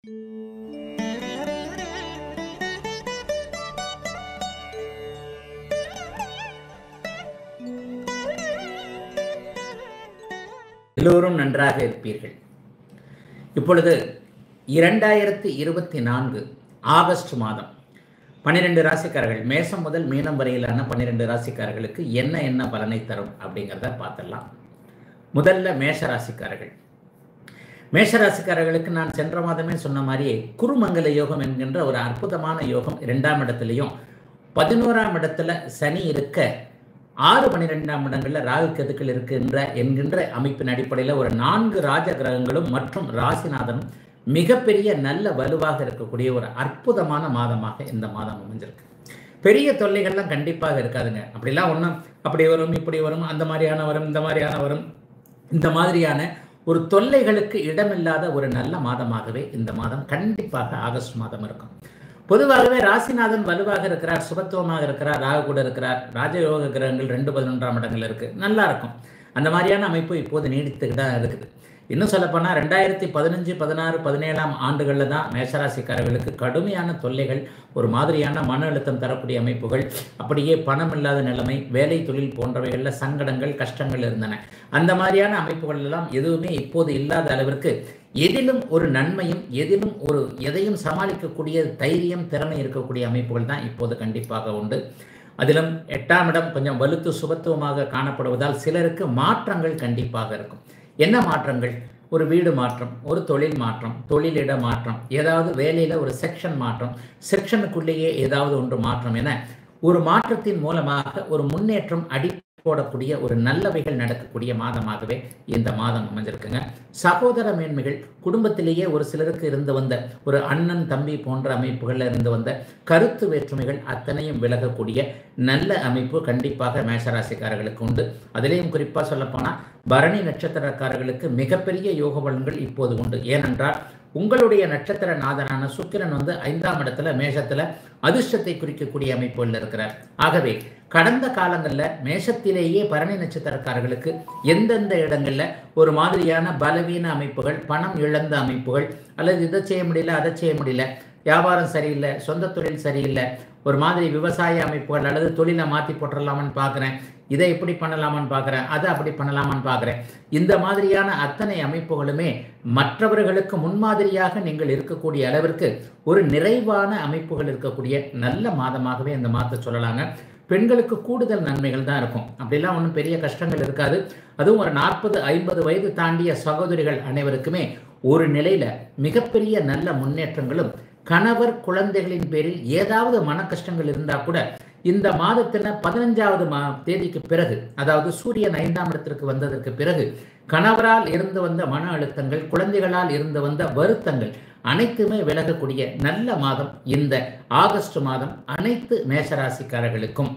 எல்லோரும் நன்றாக இருப்பீர்கள் இப்பொழுது இரண்டாயிரத்தி இருபத்தி நான்கு ஆகஸ்ட் மாதம் பன்னிரெண்டு ராசிக்காரர்கள் மேசம் முதல் மீனம் வரையிலான பன்னிரெண்டு ராசிக்காரர்களுக்கு என்ன என்ன பலனை தரும் அப்படிங்கிறத பார்த்துடலாம் முதல்ல மேஷ ராசிக்காரர்கள் மேஷ ராசிக்காரர்களுக்கு நான் சென்ற மாதமே சொன்ன மாதிரியே குருமங்கல யோகம் என்கின்ற ஒரு அற்புதமான யோகம் இரண்டாம் இடத்துலையும் பதினோராம் இடத்துல சனி இருக்க ஆறு பன்னிரெண்டாம் இடங்களில் ராகு கேதுக்கள் இருக்கின்ற என்கின்ற அமைப்பின் அடிப்படையில் ஒரு நான்கு ராஜ கிரகங்களும் மற்றும் ராசிநாதனும் மிகப்பெரிய நல்ல வலுவாக இருக்கக்கூடிய ஒரு அற்புதமான மாதமாக இந்த மாதம் அமைஞ்சிருக்கு பெரிய தொல்லைகள்லாம் கண்டிப்பாக இருக்காதுங்க அப்படிலாம் ஒன்றும் அப்படி வரும் இப்படி வரும் அந்த மாதிரியான வரும் இந்த மாதிரியான வரும் இந்த மாதிரியான ஒரு தொல்லைகளுக்கு இடமில்லாத ஒரு நல்ல மாதமாகவே இந்த மாதம் கண்டிப்பாக ஆகஸ்ட் மாதம் இருக்கும் பொதுவாகவே ராசிநாதன் வலுவாக இருக்கிறார் சுபத்துவமாக இருக்கிறார் ராகு கூட இருக்கிறார் ராஜயோக கிரகங்கள் ரெண்டு பதினொன்றாம் இடங்கள் இருக்கு நல்லா இருக்கும் அந்த மாதிரியான அமைப்பு இப்போது நீடித்துக்கு தான் இருக்குது இன்னும் சொல்லப்போனால் ரெண்டாயிரத்தி பதினஞ்சு பதினாறு பதினேழாம் ஆண்டுகளில் தான் மேஷராசிக்காரர்களுக்கு கடுமையான தொல்லைகள் ஒரு மாதிரியான மன அழுத்தம் தரக்கூடிய அமைப்புகள் அப்படியே பணம் இல்லாத நிலைமை வேலை தொழில் போன்றவைகளில் சங்கடங்கள் கஷ்டங்கள் இருந்தன அந்த மாதிரியான அமைப்புகள் எல்லாம் எதுவுமே இப்போது இல்லாத அளவிற்கு எதிலும் ஒரு நன்மையும் எதிலும் ஒரு எதையும் சமாளிக்கக்கூடிய தைரியம் திறமை இருக்கக்கூடிய அமைப்புகள் தான் இப்போது கண்டிப்பாக உண்டு அதிலும் எட்டாம் இடம் கொஞ்சம் வலுத்து சுபத்துவமாக காணப்படுவதால் சிலருக்கு மாற்றங்கள் கண்டிப்பாக இருக்கும் என்ன மாற்றங்கள் ஒரு வீடு மாற்றம் ஒரு தொழில் மாற்றம் தொழிலிட மாற்றம் ஏதாவது வேலையில் ஒரு செக்ஷன் மாற்றம் செக்ஷனுக்குள்ளேயே ஏதாவது ஒன்று மாற்றம் என ஒரு மாற்றத்தின் மூலமாக ஒரு முன்னேற்றம் அடி போடக்கூடிய ஒரு நல்லவைகள் நடக்கக்கூடிய மாதமாகவே இந்த மாதம் அமைஞ்சிருக்குங்க சகோதர மேன்மைகள் குடும்பத்திலேயே ஒரு சிலருக்கு இருந்து வந்த ஒரு அண்ணன் தம்பி போன்ற அமைப்புகளில் இருந்து வந்த கருத்து வேற்றுமைகள் அத்தனையும் விலகக்கூடிய நல்ல அமைப்பு கண்டிப்பாக மேஷராசிக்காரர்களுக்கு உண்டு அதிலேயும் குறிப்பாக சொல்லப்போனால் பரணி நட்சத்திரக்காரர்களுக்கு மிகப்பெரிய யோக பலன்கள் இப்போது உண்டு ஏனென்றால் உங்களுடைய நட்சத்திர நாதனான சுக்கிரன் வந்து ஐந்தாம் இடத்துல மேஷத்துல அதிர்ஷ்டத்தை குறிக்கக்கூடிய அமைப்புகள் இருக்கிறார் ஆகவே கடந்த காலங்களில் மேஷத்திலேயே பரணி நட்சத்திரக்காரர்களுக்கு எந்தெந்த இடங்களில் ஒரு மாதிரியான பலவீன அமைப்புகள் பணம் இழந்த அமைப்புகள் அல்லது இதை செய்ய முடியல அதை செய்ய முடியல வியாபாரம் சரியில்லை சொந்த தொழில் சரியில்லை ஒரு மாதிரி விவசாய அமைப்புகள் அல்லது தொழிலை மாற்றி போட்டுடலாமான்னு பார்க்குறேன் இதை இப்படி பண்ணலாமான்னு பார்க்குறேன் அதை அப்படி பண்ணலாமான்னு பார்க்குறேன் இந்த மாதிரியான அத்தனை அமைப்புகளுமே மற்றவர்களுக்கு முன்மாதிரியாக நீங்கள் இருக்கக்கூடிய அளவிற்கு ஒரு நிறைவான அமைப்புகள் இருக்கக்கூடிய நல்ல மாதமாகவே இந்த மாதத்தை சொல்லலாங்க பெண்களுக்கு கூடுதல் நன்மைகள் தான் இருக்கும் அப்படிலாம் ஒன்றும் பெரிய கஷ்டங்கள் இருக்காது அதுவும் ஒரு நாற்பது ஐம்பது வயது தாண்டிய சகோதரிகள் அனைவருக்குமே ஒரு நிலையில மிகப்பெரிய நல்ல முன்னேற்றங்களும் கணவர் குழந்தைகளின் பேரில் ஏதாவது மன கஷ்டங்கள் இருந்தால் கூட இந்த மாதத்தில் பதினஞ்சாவது மா தேதிக்கு பிறகு அதாவது சூரியன் ஐந்தாம் இடத்திற்கு வந்ததற்கு பிறகு கணவரால் இருந்து வந்த மன அழுத்தங்கள் குழந்தைகளால் இருந்து வந்த வருத்தங்கள் அனைத்துமே விலகக்கூடிய நல்ல மாதம் இந்த ஆகஸ்ட் மாதம் அனைத்து மேஷராசிக்காரர்களுக்கும்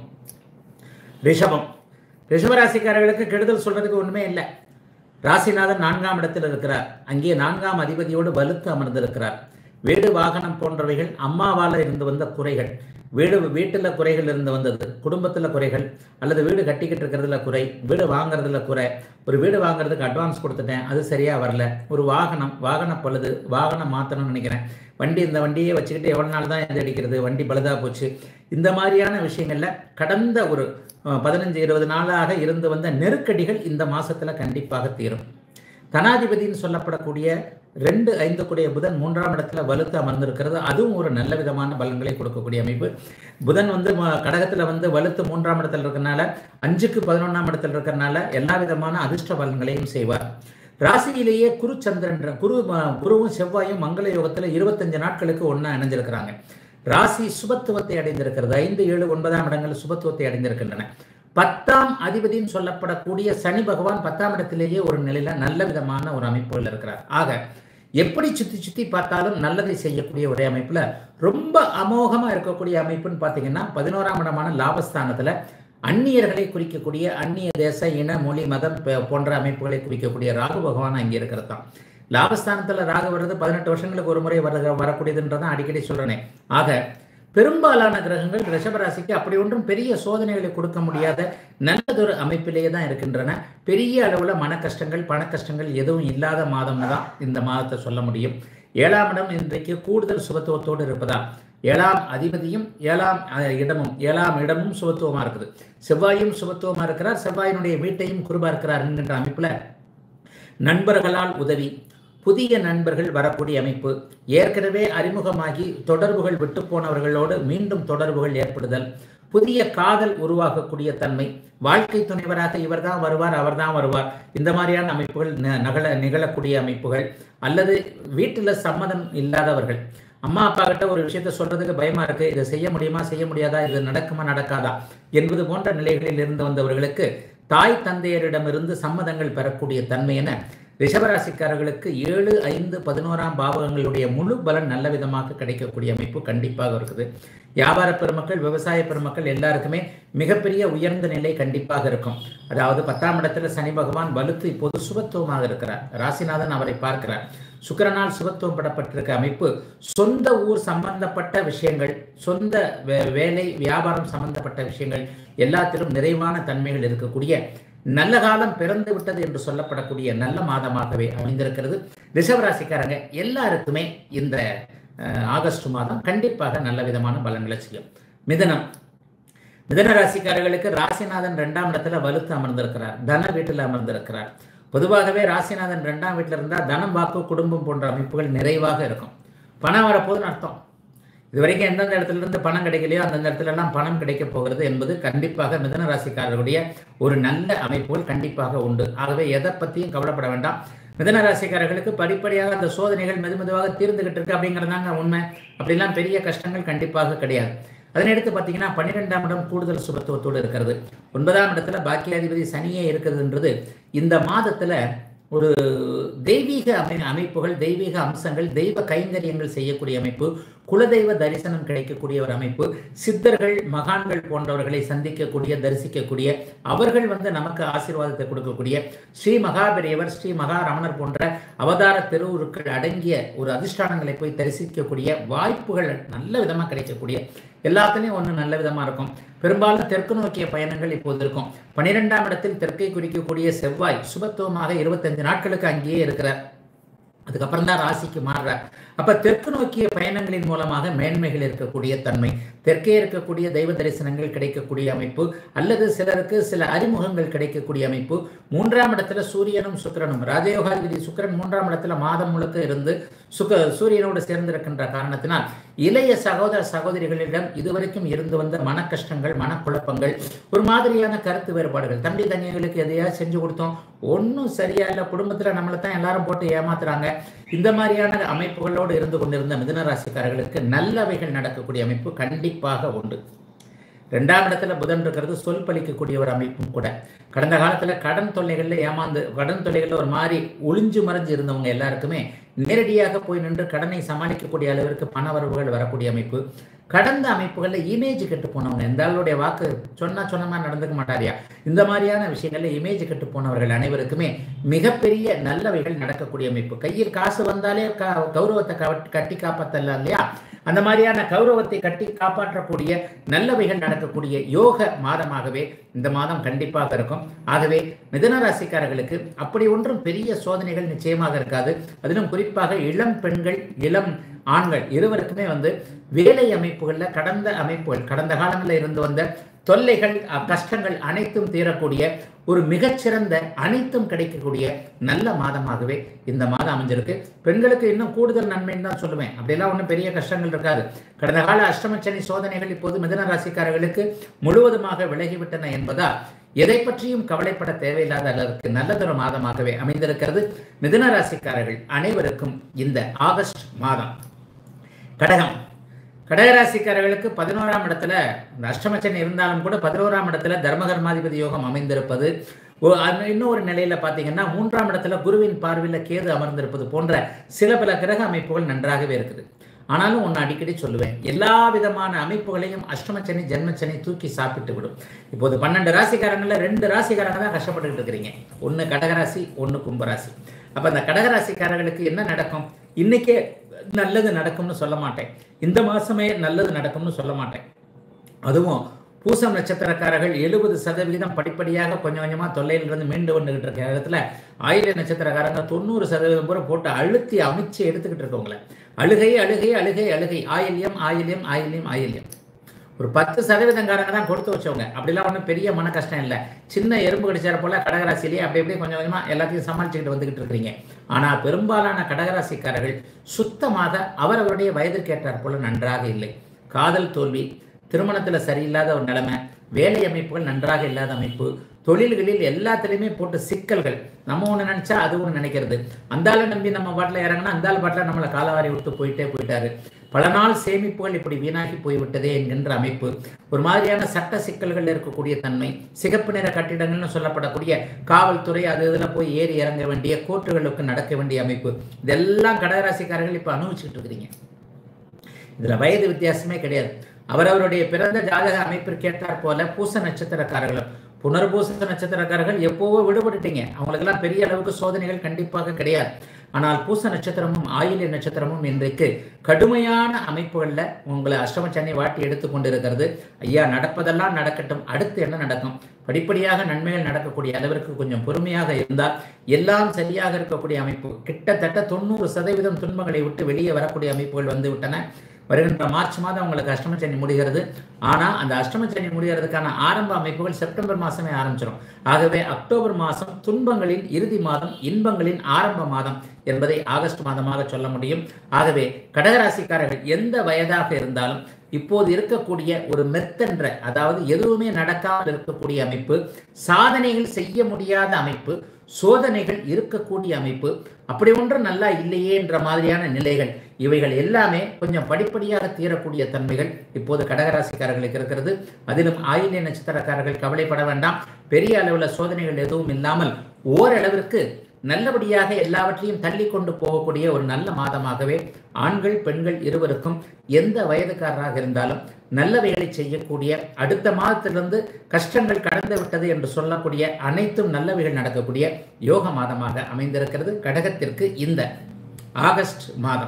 ரிஷபம் ரிஷபராசிக்காரர்களுக்கு கெடுதல் சொல்றதுக்கு ஒண்ணுமே இல்லை ராசிநாதன் நான்காம் இடத்தில் இருக்கிறார் அங்கே நான்காம் அதிபதியோடு வலுத்து அமர்ந்திருக்கிறார் வீடு வாகனம் போன்றவைகள் அம்மாவால் இருந்து வந்த குறைகள் வீடு வீட்டில் குறைகள் இருந்து வந்தது குடும்பத்தில் குறைகள் அல்லது வீடு கட்டிக்கிட்டு இருக்கிறதுல குறை வீடு வாங்குறதுல குறை ஒரு வீடு வாங்குறதுக்கு அட்வான்ஸ் கொடுத்துட்டேன் அது சரியாக வரல ஒரு வாகனம் வாகன பழுது வாகனம் மாற்றணும்னு நினைக்கிறேன் வண்டி இந்த வண்டியே வச்சுக்கிட்டு எவ்வளோ நாள் தான் இது அடிக்கிறது வண்டி பழுதாக போச்சு இந்த மாதிரியான விஷயங்களில் கடந்த ஒரு பதினஞ்சு இருபது நாளாக இருந்து வந்த நெருக்கடிகள் இந்த மாதத்தில் கண்டிப்பாக தீரும் தனாதிபதினு சொல்லப்படக்கூடிய ரெண்டு ஐந்து கூடிய புதன் மூன்றாம் இடத்துல வலுத்து அமர்ந்திருக்கிறது அதுவும் ஒரு நல்ல விதமான பலன்களை கொடுக்கக்கூடிய அமைப்பு புதன் வந்து கடகத்தில் வந்து வலுத்து மூன்றாம் இடத்துல இருக்கிறனால அஞ்சுக்கு பதினொன்றாம் இடத்துல இருக்கிறனால எல்லா விதமான அதிர்ஷ்ட பலன்களையும் செய்வார் ராசியிலேயே குரு சந்திரன் குரு குருவும் செவ்வாயும் மங்கள யோகத்தில் இருபத்தஞ்சு நாட்களுக்கு ஒன்றா இணைஞ்சிருக்கிறாங்க ராசி சுபத்துவத்தை அடைந்திருக்கிறது ஐந்து ஏழு ஒன்பதாம் இடங்கள் சுபத்துவத்தை அடைந்திருக்கின்றன பத்தாம் அதிபதினு சொல்லப்படக்கூடிய சனி பகவான் பத்தாம் இடத்திலேயே ஒரு நிலையில நல்ல விதமான ஒரு அமைப்புகள் இருக்கிறார் ஆக எப்படி சுத்தி சுத்தி பார்த்தாலும் நல்லதை செய்யக்கூடிய ஒரே அமைப்புல ரொம்ப அமோகமா இருக்கக்கூடிய அமைப்புன்னு பார்த்தீங்கன்னா பதினோராம் இடமான லாபஸ்தானத்துல அந்நியர்களை குறிக்கக்கூடிய அந்நிய தேச இன மொழி மதம் போன்ற அமைப்புகளை குறிக்கக்கூடிய ராகு பகவான் அங்கே இருக்கிறது தான் லாபஸ்தானத்தில் ராகு வர்றது பதினெட்டு வருஷங்களுக்கு ஒரு முறை வர வரக்கூடியதுன்றதான் அடிக்கடி சொல்றேனே ஆக பெரும்பாலான கிரகங்கள் ரிஷபராசிக்கு அப்படி ஒன்றும் பெரிய சோதனைகளை கொடுக்க முடியாத நல்லதொரு அமைப்பிலேயே தான் இருக்கின்றன பெரிய அளவில் மன கஷ்டங்கள் பண கஷ்டங்கள் எதுவும் இல்லாத மாதம்னு தான் இந்த மாதத்தை சொல்ல முடியும் ஏழாம் இடம் இன்றைக்கு கூடுதல் சுபத்துவத்தோடு இருப்பதால் ஏழாம் அதிபதியும் ஏழாம் அஹ், இடமும் ஏழாம் இடமும் சுபத்துவமா இருக்குது செவ்வாயும் சுபத்துவமா இருக்கிறார் செவ்வாயினுடைய வீட்டையும் குருபா இருக்கிறார் என்கின்ற அமைப்புல நண்பர்களால் உதவி புதிய நண்பர்கள் வரக்கூடிய அமைப்பு ஏற்கனவே அறிமுகமாகி தொடர்புகள் விட்டு போனவர்களோடு மீண்டும் தொடர்புகள் ஏற்படுதல் புதிய காதல் உருவாகக்கூடிய தன்மை வாழ்க்கை துணைவராக இவர்தான் வருவார் அவர்தான் வருவார் இந்த மாதிரியான அமைப்புகள் ந- நகல நிகழக்கூடிய அமைப்புகள் அல்லது வீட்டில் சம்மதம் இல்லாதவர்கள் அம்மா அப்பா கிட்ட ஒரு விஷயத்த சொல்றதுக்கு பயமா இருக்கு இதை செய்ய முடியுமா செய்ய முடியாதா இது நடக்குமா நடக்காதா என்பது போன்ற நிலைகளில் இருந்து வந்தவர்களுக்கு தாய் தந்தையரிடமிருந்து சம்மதங்கள் பெறக்கூடிய தன்மை என ரிஷபராசிக்காரர்களுக்கு ஏழு ஐந்து பதினோராம் பாவகங்களுடைய முழு பலன் நல்ல விதமாக கிடைக்கக்கூடிய அமைப்பு கண்டிப்பாக இருக்குது வியாபார பெருமக்கள் விவசாய பெருமக்கள் எல்லாருக்குமே மிகப்பெரிய உயர்ந்த நிலை கண்டிப்பாக இருக்கும் அதாவது பத்தாம் இடத்துல சனி பகவான் வலுத்து இப்போது சுபத்துவமாக இருக்கிறார் ராசிநாதன் அவரை பார்க்கிறார் சுக்கிரனால் சுபத்துவம் படப்பட்டிருக்க அமைப்பு சொந்த ஊர் சம்பந்தப்பட்ட விஷயங்கள் சொந்த வே- வேலை வியாபாரம் சம்பந்தப்பட்ட விஷயங்கள் எல்லாத்திலும் நிறைவான தன்மைகள் இருக்கக்கூடிய நல்ல காலம் பிறந்து விட்டது என்று சொல்லப்படக்கூடிய நல்ல மாதமாகவே அமைந்திருக்கிறது ரிஷபராசிக்காரங்க எல்லாருக்குமே இந்த அஹ், ஆகஸ்ட் மாதம் கண்டிப்பாக நல்ல விதமான பலன்களை செய்யும் மிதனம் மிதன ராசிக்காரர்களுக்கு ராசிநாதன் ரெண்டாம் இடத்துல வலுத்து அமர்ந்திருக்கிறார் தன வீட்டில் அமர்ந்திருக்கிறார் பொதுவாகவே ராசிநாதன் ரெண்டாம் வீட்டில் இருந்தால் தனம் வாக்கு குடும்பம் போன்ற அமைப்புகள் நிறைவாக இருக்கும் பணம் வரப்போகுதுன்னு அர்த்தம் இது வரைக்கும் எந்தெந்த இடத்துல இருந்து பணம் கிடைக்கலையோ அந்தந்த இடத்துல எல்லாம் பணம் கிடைக்க போகிறது என்பது கண்டிப்பாக மிதன ராசிக்காரர்களுடைய ஒரு நல்ல அமைப்புகள் கண்டிப்பாக உண்டு ஆகவே எதை பற்றியும் கவலைப்பட வேண்டாம் மிதன ராசிக்காரர்களுக்கு படிப்படியாக அந்த சோதனைகள் மெது மெதுவாக தீர்ந்துகிட்டு இருக்கு அப்படிங்கிறதாங்க உண்மை அப்படிலாம் பெரிய கஷ்டங்கள் கண்டிப்பாக கிடையாது அதனை எடுத்து பார்த்தீங்கன்னா பன்னிரெண்டாம் இடம் கூடுதல் சுபத்துவத்தோடு இருக்கிறது ஒன்பதாம் இடத்துல பாக்கியாதிபதி சனியே இருக்கிறதுன்றது இந்த மாதத்துல ஒரு தெய்வீக அமை அமைப்புகள் தெய்வீக அம்சங்கள் தெய்வ கைங்கரியங்கள் செய்யக்கூடிய அமைப்பு குலதெய்வ தரிசனம் கிடைக்கக்கூடிய ஒரு அமைப்பு சித்தர்கள் மகான்கள் போன்றவர்களை சந்திக்கக்கூடிய தரிசிக்கக்கூடிய அவர்கள் வந்து நமக்கு ஆசீர்வாதத்தை கொடுக்கக்கூடிய ஸ்ரீ மகாபெரியவர் ஸ்ரீ மகா ரமணர் போன்ற அவதார திருவுருக்கள் அடங்கிய ஒரு அதிஷ்டானங்களை போய் தரிசிக்கக்கூடிய வாய்ப்புகள் நல்ல விதமாக கிடைக்கக்கூடிய எல்லாத்துலேயும் ஒன்று நல்ல விதமாக இருக்கும் பெரும்பாலும் தெற்கு நோக்கிய பயணங்கள் இப்போது இருக்கும் பன்னிரெண்டாம் இடத்தில் தெற்கை குறிக்கக்கூடிய செவ்வாய் சுபத்துவமாக இருபத்தஞ்சு நாட்களுக்கு அங்கேயே இருக்கிறார் அதுக்கப்புறம் தான் ராசிக்கு மாறுறார் அப்ப தெற்கு நோக்கிய பயணங்களின் மூலமாக மேன்மைகள் இருக்கக்கூடிய தன்மை தெற்கே இருக்கக்கூடிய தெய்வ தரிசனங்கள் கிடைக்கக்கூடிய அமைப்பு அல்லது சிலருக்கு சில அறிமுகங்கள் கிடைக்கக்கூடிய அமைப்பு மூன்றாம் இடத்துல சூரியனும் சுக்கிரனும் ராஜயோகாதிபதி சுக்கிரன் மூன்றாம் இடத்துல மாதம் முழுக்க இருந்து சுக சூரியனோடு சேர்ந்திருக்கின்ற காரணத்தினால் இளைய சகோதர சகோதரிகளிடம் இதுவரைக்கும் இருந்து வந்த மன கஷ்டங்கள் மனக்குழப்பங்கள் ஒரு மாதிரியான கருத்து வேறுபாடுகள் தம்பி தனியங்களுக்கு எதையாவது செஞ்சு கொடுத்தோம் ஒன்றும் சரியா இல்லை குடும்பத்தில் நம்மளை தான் எல்லாரும் போட்டு ஏமாத்துறாங்க இந்த மாதிரியான அமைப்புகளோடு இருந்து கொண்டிருந்த மிதுன ராசிக்காரர்களுக்கு நல்லவைகள் நடக்கக்கூடிய அமைப்பு கண்டிப்பாக உண்டு ரெண்டாம் இடத்துல புதன் இருக்கிறது சொல் பலிக்கக்கூடிய ஒரு அமைப்பும் கூட கடந்த காலத்துல கடன் தொல்லைகள்ல ஏமாந்து கடன் தொல்லைகள்ல ஒரு மாதிரி ஒளிஞ்சு மறைஞ்சு இருந்தவங்க எல்லாருக்குமே நேரடியாக போய் நின்று கடனை சமாளிக்கக்கூடிய அளவிற்கு பண வரவுகள் வரக்கூடிய அமைப்பு கடந்த அமைப்புகள்ல இமேஜ் கெட்டு போனவங்க இந்த ஆளுடைய வாக்கு சொன்னா சொன்ன மாதிரி நடந்துக்க மாட்டாரியா இந்த மாதிரியான விஷயங்கள்ல இமேஜ் கெட்டு போனவர்கள் அனைவருக்குமே மிகப்பெரிய நல்லவைகள் நடக்கக்கூடிய அமைப்பு கையில் காசு வந்தாலே க- கௌரவத்தை கவ- கட்டி காப்பாத்தலாம் இல்லையா அந்த மாதிரியான கௌரவத்தை கட்டி காப்பாற்றக்கூடிய நல்லவைகள் நடக்கக்கூடிய யோக மாதமாகவே இந்த மாதம் கண்டிப்பாக இருக்கும் ஆகவே மிதுன ராசிக்காரர்களுக்கு அப்படி ஒன்றும் பெரிய சோதனைகள் நிச்சயமாக இருக்காது அதிலும் குறிப்பாக இளம் பெண்கள் இளம் ஆண்கள் இருவருக்குமே வந்து வேலை அமைப்புகள்ல கடந்த அமைப்புகள் கடந்த காலங்களில் இருந்து வந்த தொல்லைகள் அ, கஷ்டங்கள் அனைத்தும் தீரக்கூடிய ஒரு மிகச்சிறந்த அனைத்தும் கிடைக்கக்கூடிய நல்ல மாதமாகவே இந்த மாதம் அமைஞ்சிருக்கு பெண்களுக்கு இன்னும் கூடுதல் நன்மைன்னு தான் சொல்லுவேன் அப்படியெல்லாம் ஒன்றும் பெரிய கஷ்டங்கள் இருக்காது கடந்த கால அஷ்டமச்சனி சோதனைகள் இப்போது மிதன ராசிக்காரர்களுக்கு முழுவதுமாக விலகிவிட்டன என்பதால் எதை பற்றியும் கவலைப்பட தேவையில்லாத அளவிற்கு நல்லதொரு மாதமாகவே அமைந்திருக்கிறது மிதுன ராசிக்காரர்கள் அனைவருக்கும் இந்த ஆகஸ்ட் மாதம் கடகம் கடகராசிக்காரர்களுக்கு பதினோராம் இடத்துல இந்த அஷ்டமச்சன் இருந்தாலும் கூட பதினோராம் இடத்துல தர்மகர்மாதிபதி யோகம் அமைந்திருப்பது ஒ- அது இன்னொரு நிலையில பார்த்தீங்கன்னா மூன்றாம் இடத்துல குருவின் பார்வையில் கேது அமர்ந்திருப்பது போன்ற சில பல கிரக அமைப்புகள் நன்றாகவே இருக்குது ஆனாலும் ஒன்று அடிக்கடி சொல்லுவேன் எல்லா விதமான அமைப்புகளையும் அஷ்டமச்சனி ஜென்மச்சனி தூக்கி சாப்பிட்டு விடும் இப்போது பன்னெண்டு ராசிக்காரங்களில் ரெண்டு ராசிக்காரங்க தான் கஷ்டப்பட்டுக்கிட்டு இருக்கிறீங்க ஒன்று கடகராசி ஒன்று கும்பராசி அப்போ அந்த கடகராசிக்காரர்களுக்கு என்ன நடக்கும் இன்னைக்கே நல்லது நடக்கும்னு சொல்ல மாட்டேன் இந்த மாசமே நல்லது நடக்கும்னு சொல்ல மாட்டேன் அதுவும் பூசம் நட்சத்திரக்காரர்கள் எழுபது சதவிகிதம் படிப்படியாக கொஞ்சம் கொஞ்சமாக தொல்லையிலிருந்து மீண்டு வந்துகிட்டு இருக்க இடத்துல ஆயில நட்சத்திரக்காரங்க தொண்ணூறு சதவீதம் பூரா போட்டு அழுத்தி அமைச்சு எடுத்துக்கிட்டு இருக்கவங்கள அழுகை அழுகை அழுகை அழுகை ஆயில்யம் ஆயில்யம் ஆயில்யம் ஆயில்யம் ஒரு பத்து சதவீதங்காரங்க தான் கொடுத்து வச்சவங்க அப்படிலாம் ஒன்றும் பெரிய மன கஷ்டம் இல்லை சின்ன எறும்பு கடிச்சார போல கடகராசிலேயே அப்படி அப்படியே கொஞ்சம் கொஞ்சமாக எல்லாத்தையும் சமாளிச்சுக்கிட்டு வந்துகிட்டு இருக்கிறீங்க ஆனால் பெரும்பாலான கடகராசிக்காரர்கள் சுத்தமாக அவரவருடைய வயதிற்கு ஏற்றார் போல நன்றாக இல்லை காதல் தோல்வி திருமணத்தில் சரியில்லாத ஒரு நிலைமை வேலை அமைப்புகள் நன்றாக இல்லாத அமைப்பு தொழில்களில் எல்லாத்துலேயுமே போட்டு சிக்கல்கள் நம்ம ஒன்று நினச்சா அது ஒன்று நினைக்கிறது அந்த ஆளை நம்பி நம்ம பாட்டில் இறங்கினா அந்த ஆள் பாட்டில் நம்மளை காலவாரி விட்டு போயிட்டே போயிட்டாரு பல நாள் சேமிப்புகள் இப்படி வீணாகி போய்விட்டதே என்கின்ற அமைப்பு ஒரு மாதிரியான சட்ட சிக்கல்கள் இருக்கக்கூடிய தன்மை சிகப்பு நிற கட்டிடங்கள்னு சொல்லப்படக்கூடிய காவல்துறை அது இதில் போய் ஏறி இறங்க வேண்டிய கோர்ட்டுகளுக்கு நடக்க வேண்டிய அமைப்பு இதெல்லாம் கடகராசிக்காரர்கள் இப்போ அனுபவிச்சுட்டு இருக்கிறீங்க இதில் வயது வித்தியாசமே கிடையாது அவரவருடைய பிறந்த ஜாதக அமைப்பிற்கு ஏற்றாற் போல பூச நட்சத்திரக்காரர்களும் புனர்பூச நட்சத்திரக்காரர்கள் எப்போவோ விடுபட்டுட்டீங்க அவங்களுக்கெல்லாம் பெரிய அளவுக்கு சோதனைகள் கண்டிப்பாக கிடையாது ஆனால் பூச நட்சத்திரமும் ஆயில்ய நட்சத்திரமும் இன்றைக்கு கடுமையான அமைப்புகளில் உங்களை அஷ்டம சனி வாட்டி எடுத்து கொண்டு இருக்கிறது ஐயா நடப்பதெல்லாம் நடக்கட்டும் அடுத்து என்ன நடக்கும் படிப்படியாக நன்மைகள் நடக்கக்கூடிய அளவிற்கு கொஞ்சம் பொறுமையாக இருந்தால் எல்லாம் சரியாக இருக்கக்கூடிய அமைப்பு கிட்டத்தட்ட தொண்ணூறு சதவீதம் துன்பங்களை விட்டு வெளியே வரக்கூடிய அமைப்புகள் வந்து விட்டன வருகின்ற மார்ச் மாதம் உங்களுக்கு அஷ்டம சனி முடிகிறது ஆனால் அந்த அஷ்டம சனி முடிகிறதுக்கான ஆரம்ப அமைப்புகள் செப்டம்பர் மாதமே ஆரம்பிச்சிடும் ஆகவே அக்டோபர் மாதம் துன்பங்களின் இறுதி மாதம் இன்பங்களின் ஆரம்ப மாதம் என்பதை ஆகஸ்ட் மாதமாக சொல்ல முடியும் ஆகவே கடகராசிக்காரர்கள் எந்த வயதாக இருந்தாலும் இப்போது இருக்கக்கூடிய ஒரு மெத்தென்ற அதாவது எதுவுமே நடக்காமல் இருக்கக்கூடிய அமைப்பு சாதனைகள் செய்ய முடியாத அமைப்பு சோதனைகள் இருக்கக்கூடிய அமைப்பு அப்படி ஒன்று நல்லா இல்லையே என்ற மாதிரியான நிலைகள் இவைகள் எல்லாமே கொஞ்சம் படிப்படியாக தீரக்கூடிய தன்மைகள் இப்போது கடகராசிக்காரர்களுக்கு இருக்கிறது அதிலும் ஆயில்ய நட்சத்திரக்காரர்கள் கவலைப்பட வேண்டாம் பெரிய அளவில் சோதனைகள் எதுவும் இல்லாமல் ஓரளவிற்கு நல்லபடியாக எல்லாவற்றையும் தள்ளி கொண்டு போகக்கூடிய ஒரு நல்ல மாதமாகவே ஆண்கள் பெண்கள் இருவருக்கும் எந்த வயதுக்காரராக இருந்தாலும் நல்லவைகளை செய்யக்கூடிய அடுத்த மாதத்திலிருந்து கஷ்டங்கள் கடந்து விட்டது என்று சொல்லக்கூடிய அனைத்தும் நல்லவைகள் நடக்கக்கூடிய யோக மாதமாக அமைந்திருக்கிறது கடகத்திற்கு இந்த ஆகஸ்ட் மாதம்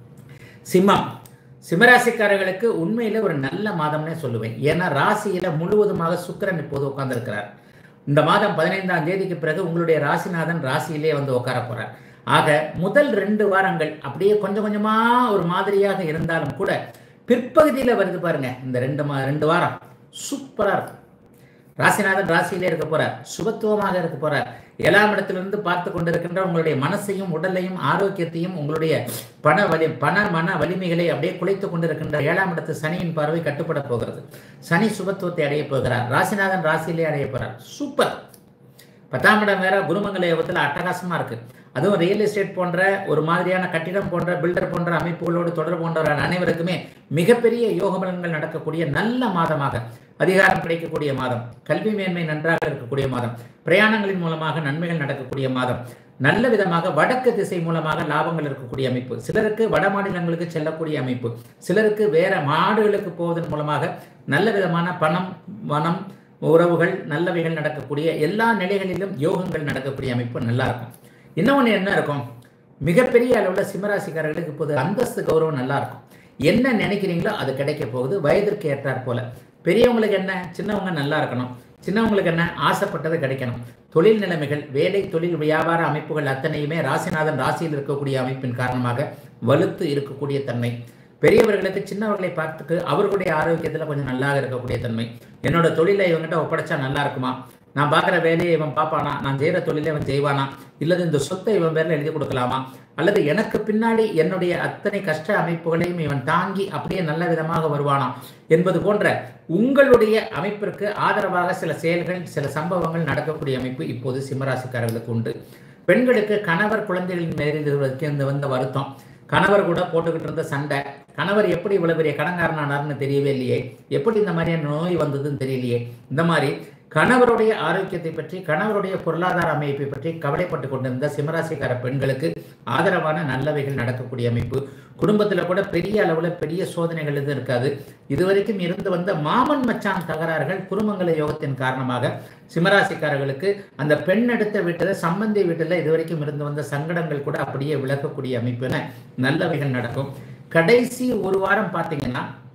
சிம்மம் சிம்மராசிக்காரர்களுக்கு உண்மையில ஒரு நல்ல மாதம்னே சொல்லுவேன் ஏன்னா ராசியில முழுவதுமாக சுக்கிரன் இப்போது உட்கார்ந்திருக்கிறார் இந்த மாதம் பதினைந்தாம் தேதிக்கு பிறகு உங்களுடைய ராசிநாதன் ராசியிலே வந்து உட்கார போறார் ஆக முதல் ரெண்டு வாரங்கள் அப்படியே கொஞ்சம் கொஞ்சமா ஒரு மாதிரியாக இருந்தாலும் கூட பிற்பகுதியில் வருது பாருங்க இந்த ரெண்டு மா ரெண்டு வாரம் சூப்பரா இருக்கும் ராசிநாதன் ராசியிலே இருக்க போறார் சுபத்துவமாக இருக்க போறார் ஏழாம் இடத்திலிருந்து பார்த்து கொண்டிருக்கின்ற உங்களுடைய மனசையும் உடலையும் ஆரோக்கியத்தையும் உங்களுடைய பண வலி பண மன வலிமைகளை அப்படியே குலைத்து கொண்டிருக்கின்ற ஏழாம் இடத்து சனியின் பார்வை கட்டுப்பட போகிறது சனி சுபத்துவத்தை அடைய போகிறார் ராசிநாதன் ராசியிலே அடைய போறார் சூப்பர் பத்தாம் இடம் வேற குருமங்கல யோகத்தில் அட்டகாசமா இருக்கு அதுவும் ரியல் எஸ்டேட் போன்ற ஒரு மாதிரியான கட்டிடம் போன்ற பில்டர் போன்ற அமைப்புகளோடு தொடர்பு கொண்ட அனைவருக்குமே மிகப்பெரிய யோக பலன்கள் நடக்கக்கூடிய நல்ல மாதமாக அதிகாரம் கிடைக்கக்கூடிய மாதம் கல்வி மேன்மை நன்றாக இருக்கக்கூடிய மாதம் பிரயாணங்களின் மூலமாக நன்மைகள் நடக்கக்கூடிய மாதம் நல்ல விதமாக வடக்கு திசை மூலமாக லாபங்கள் இருக்கக்கூடிய அமைப்பு சிலருக்கு வட மாநிலங்களுக்கு செல்லக்கூடிய அமைப்பு சிலருக்கு வேற நாடுகளுக்கு போவதன் மூலமாக நல்ல விதமான பணம் வனம் உறவுகள் நல்லவைகள் நடக்கக்கூடிய எல்லா நிலைகளிலும் யோகங்கள் நடக்கக்கூடிய அமைப்பு நல்லா இருக்கும் இன்னொன்று என்ன இருக்கும் மிகப்பெரிய அளவில் சிம்மராசிக்காரர்களுக்கு இப்போது அந்தஸ்து கௌரவம் நல்லா இருக்கும் என்ன நினைக்கிறீங்களோ அது கிடைக்க போகுது வயதிற்கு ஏற்றாற் போல பெரியவங்களுக்கு என்ன சின்னவங்க நல்லா இருக்கணும் சின்னவங்களுக்கு என்ன ஆசைப்பட்டது கிடைக்கணும் தொழில் நிலைமைகள் வேலை தொழில் வியாபார அமைப்புகள் அத்தனையுமே ராசிநாதன் ராசியில் இருக்கக்கூடிய அமைப்பின் காரணமாக வலுத்து இருக்கக்கூடிய தன்மை பெரியவர்களுக்கு சின்னவர்களை பார்த்துட்டு அவர்களுடைய ஆரோக்கியத்தில் கொஞ்சம் நல்லா இருக்கக்கூடிய தன்மை என்னோட தொழிலை இவங்ககிட்ட ஒப்படைச்சா நல்லா இருக்குமா நான் பார்க்குற வேலையை இவன் பார்ப்பானா நான் செய்கிற தொழிலை இவன் செய்வானா இல்லது இந்த சொத்தை இவன் பேரில் எழுதி கொடுக்கலாமா அல்லது எனக்கு பின்னாடி என்னுடைய அத்தனை கஷ்ட அமைப்புகளையும் இவன் தாங்கி அப்படியே நல்ல விதமாக வருவானா என்பது போன்ற உங்களுடைய அமைப்பிற்கு ஆதரவாக சில செயல்கள் சில சம்பவங்கள் நடக்கக்கூடிய அமைப்பு இப்போது சிம்மராசிக்காரர்களுக்கு உண்டு பெண்களுக்கு கணவர் குழந்தைகளின் மீது இந்த வந்த வருத்தம் கணவர் கூட போட்டுக்கிட்டு இருந்த சண்டை கணவர் எப்படி இவ்வளவு பெரிய கடன்காரனானார்னு தெரியவே இல்லையே எப்படி இந்த மாதிரியான நோய் வந்ததுன்னு தெரியலையே இந்த மாதிரி கணவருடைய ஆரோக்கியத்தை பற்றி கணவருடைய பொருளாதார அமைப்பை பற்றி கவலைப்பட்டு கொண்டிருந்த சிம்மராசிக்கார பெண்களுக்கு ஆதரவான நல்லவைகள் நடக்கக்கூடிய அமைப்பு குடும்பத்தில் கூட பெரிய அளவில் பெரிய சோதனைகள் எதுவும் இருக்காது இதுவரைக்கும் இருந்து வந்த மாமன் மச்சான் தகராறுகள் குருமங்கல யோகத்தின் காரணமாக சிம்மராசிக்காரர்களுக்கு அந்த பெண் எடுத்த வீட்டில் சம்பந்தி வீட்டில் இதுவரைக்கும் இருந்து வந்த சங்கடங்கள் கூட அப்படியே விளக்கக்கூடிய அமைப்புன நல்லவைகள் நடக்கும் கடைசி ஒரு வாரம் பார்த்தீங்கன்னா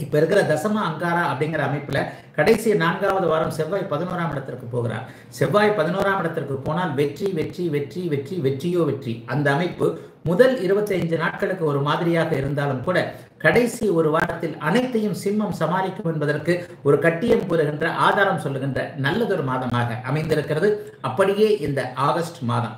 இப்ப இருக்கிற தசம அங்காரா அப்படிங்கிற அமைப்புல கடைசி நான்காவது வாரம் செவ்வாய் பதினோராம் இடத்திற்கு போகிறார் செவ்வாய் பதினோராம் இடத்திற்கு போனால் வெற்றி வெற்றி வெற்றி வெற்றி வெற்றியோ வெற்றி அந்த அமைப்பு முதல் 25 நாட்களுக்கு ஒரு மாதிரியாக இருந்தாலும் கூட கடைசி ஒரு வாரத்தில் அனைத்தையும் சிம்மம் சமாளிக்கும் என்பதற்கு ஒரு கட்டியம் கூறுகின்ற ஆதாரம் சொல்லுகின்ற நல்லதொரு மாதமாக அமைந்திருக்கிறது அப்படியே இந்த ஆகஸ்ட் மாதம்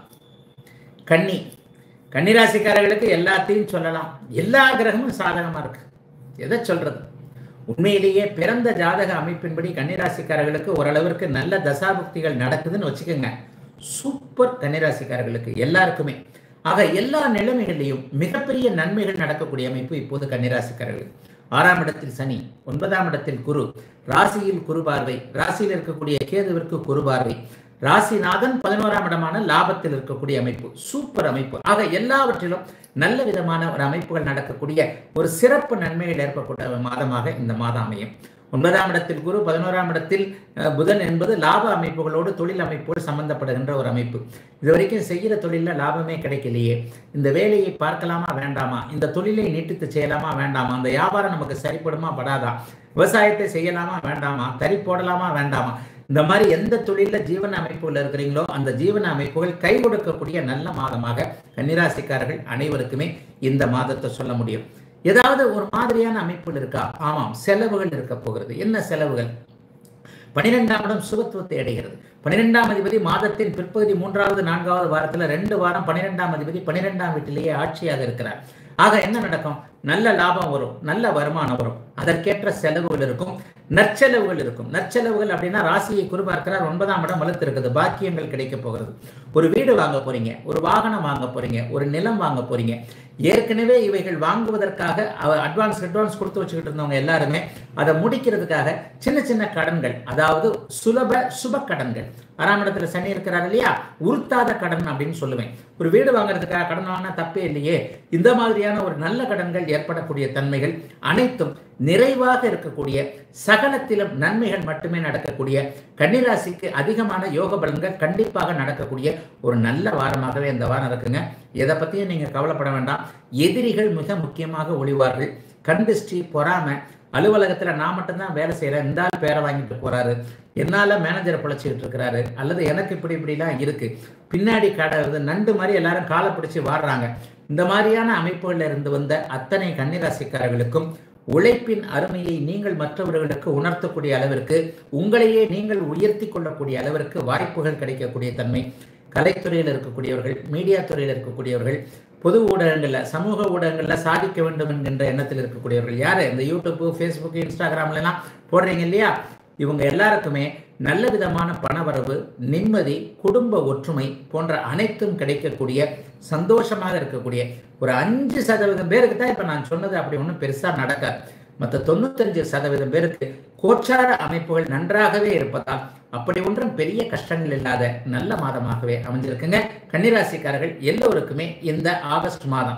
கன்னி கன்னிராசிக்காரர்களுக்கு எல்லாத்தையும் சொல்லலாம் எல்லா கிரகமும் சாதகமா இருக்கு எதை சொல்றது உண்மையிலேயே பிறந்த ஜாதக அமைப்பின்படி கன்னிராசிக்காரர்களுக்கு ஓரளவிற்கு நல்ல தசாபுக்திகள் நடக்குதுன்னு வச்சுக்கோங்க சூப்பர் கன்னிராசிக்காரர்களுக்கு எல்லாருக்குமே ஆக எல்லா நிலைமைகளிலையும் மிகப்பெரிய நன்மைகள் நடக்கக்கூடிய அமைப்பு இப்போது கன்னிராசிக்காரர்கள் ஆறாம் இடத்தில் சனி ஒன்பதாம் இடத்தில் குரு ராசியில் குரு பார்வை ராசியில் இருக்கக்கூடிய கேதுவிற்கு குரு பார்வை ராசிநாதன் பதினோராம் இடமான லாபத்தில் இருக்கக்கூடிய அமைப்பு சூப்பர் அமைப்பு ஆக எல்லாவற்றிலும் நல்ல விதமான ஒரு அமைப்புகள் நடக்கக்கூடிய ஒரு சிறப்பு நன்மைகள் ஏற்படக்கூடிய மாதமாக இந்த மாதம் அமையும் ஒன்பதாம் இடத்தில் குரு பதினோராம் இடத்தில் அஹ், புதன் என்பது லாப அமைப்புகளோடு தொழில் அமைப்போடு சம்பந்தப்படுகின்ற ஒரு அமைப்பு இது வரைக்கும் செய்கிற தொழிலில் லாபமே கிடைக்கலையே இந்த வேலையை பார்க்கலாமா வேண்டாமா இந்த தொழிலை நீட்டித்து செய்யலாமா வேண்டாமா அந்த வியாபாரம் நமக்கு சரிப்படுமா படாதா விவசாயத்தை செய்யலாமா வேண்டாமா தறி போடலாமா வேண்டாமா இந்த மாதிரி எந்த தொழில ஜீவன அமைப்புகள் இருக்கிறீங்களோ அந்த ஜீவன அமைப்புகள் கை கொடுக்கக்கூடிய நல்ல மாதமாக கன்னிராசிக்காரர்கள் அனைவருக்குமே இந்த மாதத்தை சொல்ல முடியும் ஏதாவது ஒரு மாதிரியான அமைப்புகள் இருக்கா ஆமாம் செலவுகள் இருக்க போகிறது என்ன செலவுகள் பனிரெண்டாம் இடம் சுபத்துவத்தை அடைகிறது பனிரெண்டாம் அதிபதி மாதத்தின் பிற்பகுதி மூன்றாவது நான்காவது வாரத்துல ரெண்டு வாரம் பனிரெண்டாம் அதிபதி பனிரெண்டாம் வீட்டிலேயே ஆட்சியாக இருக்கிறார் ஆக என்ன நடக்கும் நல்ல லாபம் வரும் நல்ல வருமானம் வரும் அதற்கேற்ற செலவுகள் இருக்கும் நற்செலவுகள் இருக்கும் நற்செலவுகள் அப்படின்னா ராசியை குறிபார்க்கிறார் ஒன்பதாம் இடம் வலுத்து இருக்குது பாக்கியங்கள் கிடைக்க போகிறது ஒரு வீடு வாங்க போறீங்க ஒரு வாகனம் வாங்க போறீங்க ஒரு நிலம் வாங்க போறீங்க ஏற்கனவே இவைகள் வாங்குவதற்காக அட்வான்ஸ் அட்வான்ஸ் கொடுத்து வச்சுக்கிட்டு இருந்தவங்க எல்லாருமே அதை முடிக்கிறதுக்காக சின்ன சின்ன கடன்கள் அதாவது சுலப சுப கடன்கள் ஆறாம் இடத்துல சனி இருக்கிறார் இல்லையா உருத்தாத கடன் அப்படின்னு சொல்லுவேன் ஒரு வீடு வாங்குறதுக்காக கடன் வாங்கினா தப்பே இல்லையே இந்த மாதிரியான ஒரு நல்ல கடன்கள் ஏற்படக்கூடிய தன்மைகள் அனைத்தும் நிறைவாக இருக்கக்கூடிய சகலத்திலும் நன்மைகள் மட்டுமே நடக்கக்கூடிய கன்னிராசிக்கு அதிகமான யோக பலன்கள் கண்டிப்பாக நடக்கக்கூடிய ஒரு நல்ல வாரமாகவே இந்த வாரம் இருக்குங்க எதை பற்றியும் நீங்கள் கவலைப்பட வேண்டாம் எதிரிகள் மிக முக்கியமாக ஒளிவார்கள் கண்டிஷ்டி பொறாமை அலுவலகத்தில் நான் மட்டும்தான் வேலை செய்கிறேன் இந்த ஆள் பேரை வாங்கிட்டு போறாரு என்னால் மேனேஜரை பிழைச்சிக்கிட்டு இருக்கிறாரு அல்லது எனக்கு இப்படி இப்படிலாம் இருக்கு பின்னாடி கடை வந்து நண்டு மாதிரி எல்லாரும் காலை பிடிச்சி வாடுறாங்க இந்த மாதிரியான அமைப்புகளில் இருந்து வந்த அத்தனை கன்னிராசிக்காரர்களுக்கும் உழைப்பின் அருமையை நீங்கள் மற்றவர்களுக்கு உணர்த்தக்கூடிய அளவிற்கு உங்களையே நீங்கள் உயர்த்தி கொள்ளக்கூடிய அளவிற்கு வாய்ப்புகள் கிடைக்கக்கூடிய தன்மை கலைத்துறையில் இருக்கக்கூடியவர்கள் மீடியா துறையில் இருக்கக்கூடியவர்கள் பொது ஊடகங்களில் சமூக ஊடகங்களில் சாதிக்க வேண்டும் என்கின்ற எண்ணத்தில் இருக்கக்கூடியவர்கள் யார் இந்த யூடியூப்பு ஃபேஸ்புக் இன்ஸ்டாகிராம்லாம் போடுறீங்க இல்லையா இவங்க எல்லாருக்குமே நல்ல விதமான பணவரவு நிம்மதி குடும்ப ஒற்றுமை போன்ற அனைத்தும் கிடைக்கக்கூடிய சந்தோஷமாக இருக்கக்கூடிய ஒரு அஞ்சு சதவீதம் பேருக்கு தான் இப்போ நான் சொன்னது அப்படி ஒன்றும் பெருசாக நடக்காது மற்ற தொண்ணூத்தஞ்சு சதவீதம் பேருக்கு கோச்சார அமைப்புகள் நன்றாகவே இருப்பதால் அப்படி ஒன்றும் பெரிய கஷ்டங்கள் இல்லாத நல்ல மாதமாகவே அமைஞ்சிருக்குங்க கன்னிராசிக்காரர்கள் எல்லோருக்குமே இந்த ஆகஸ்ட் மாதம்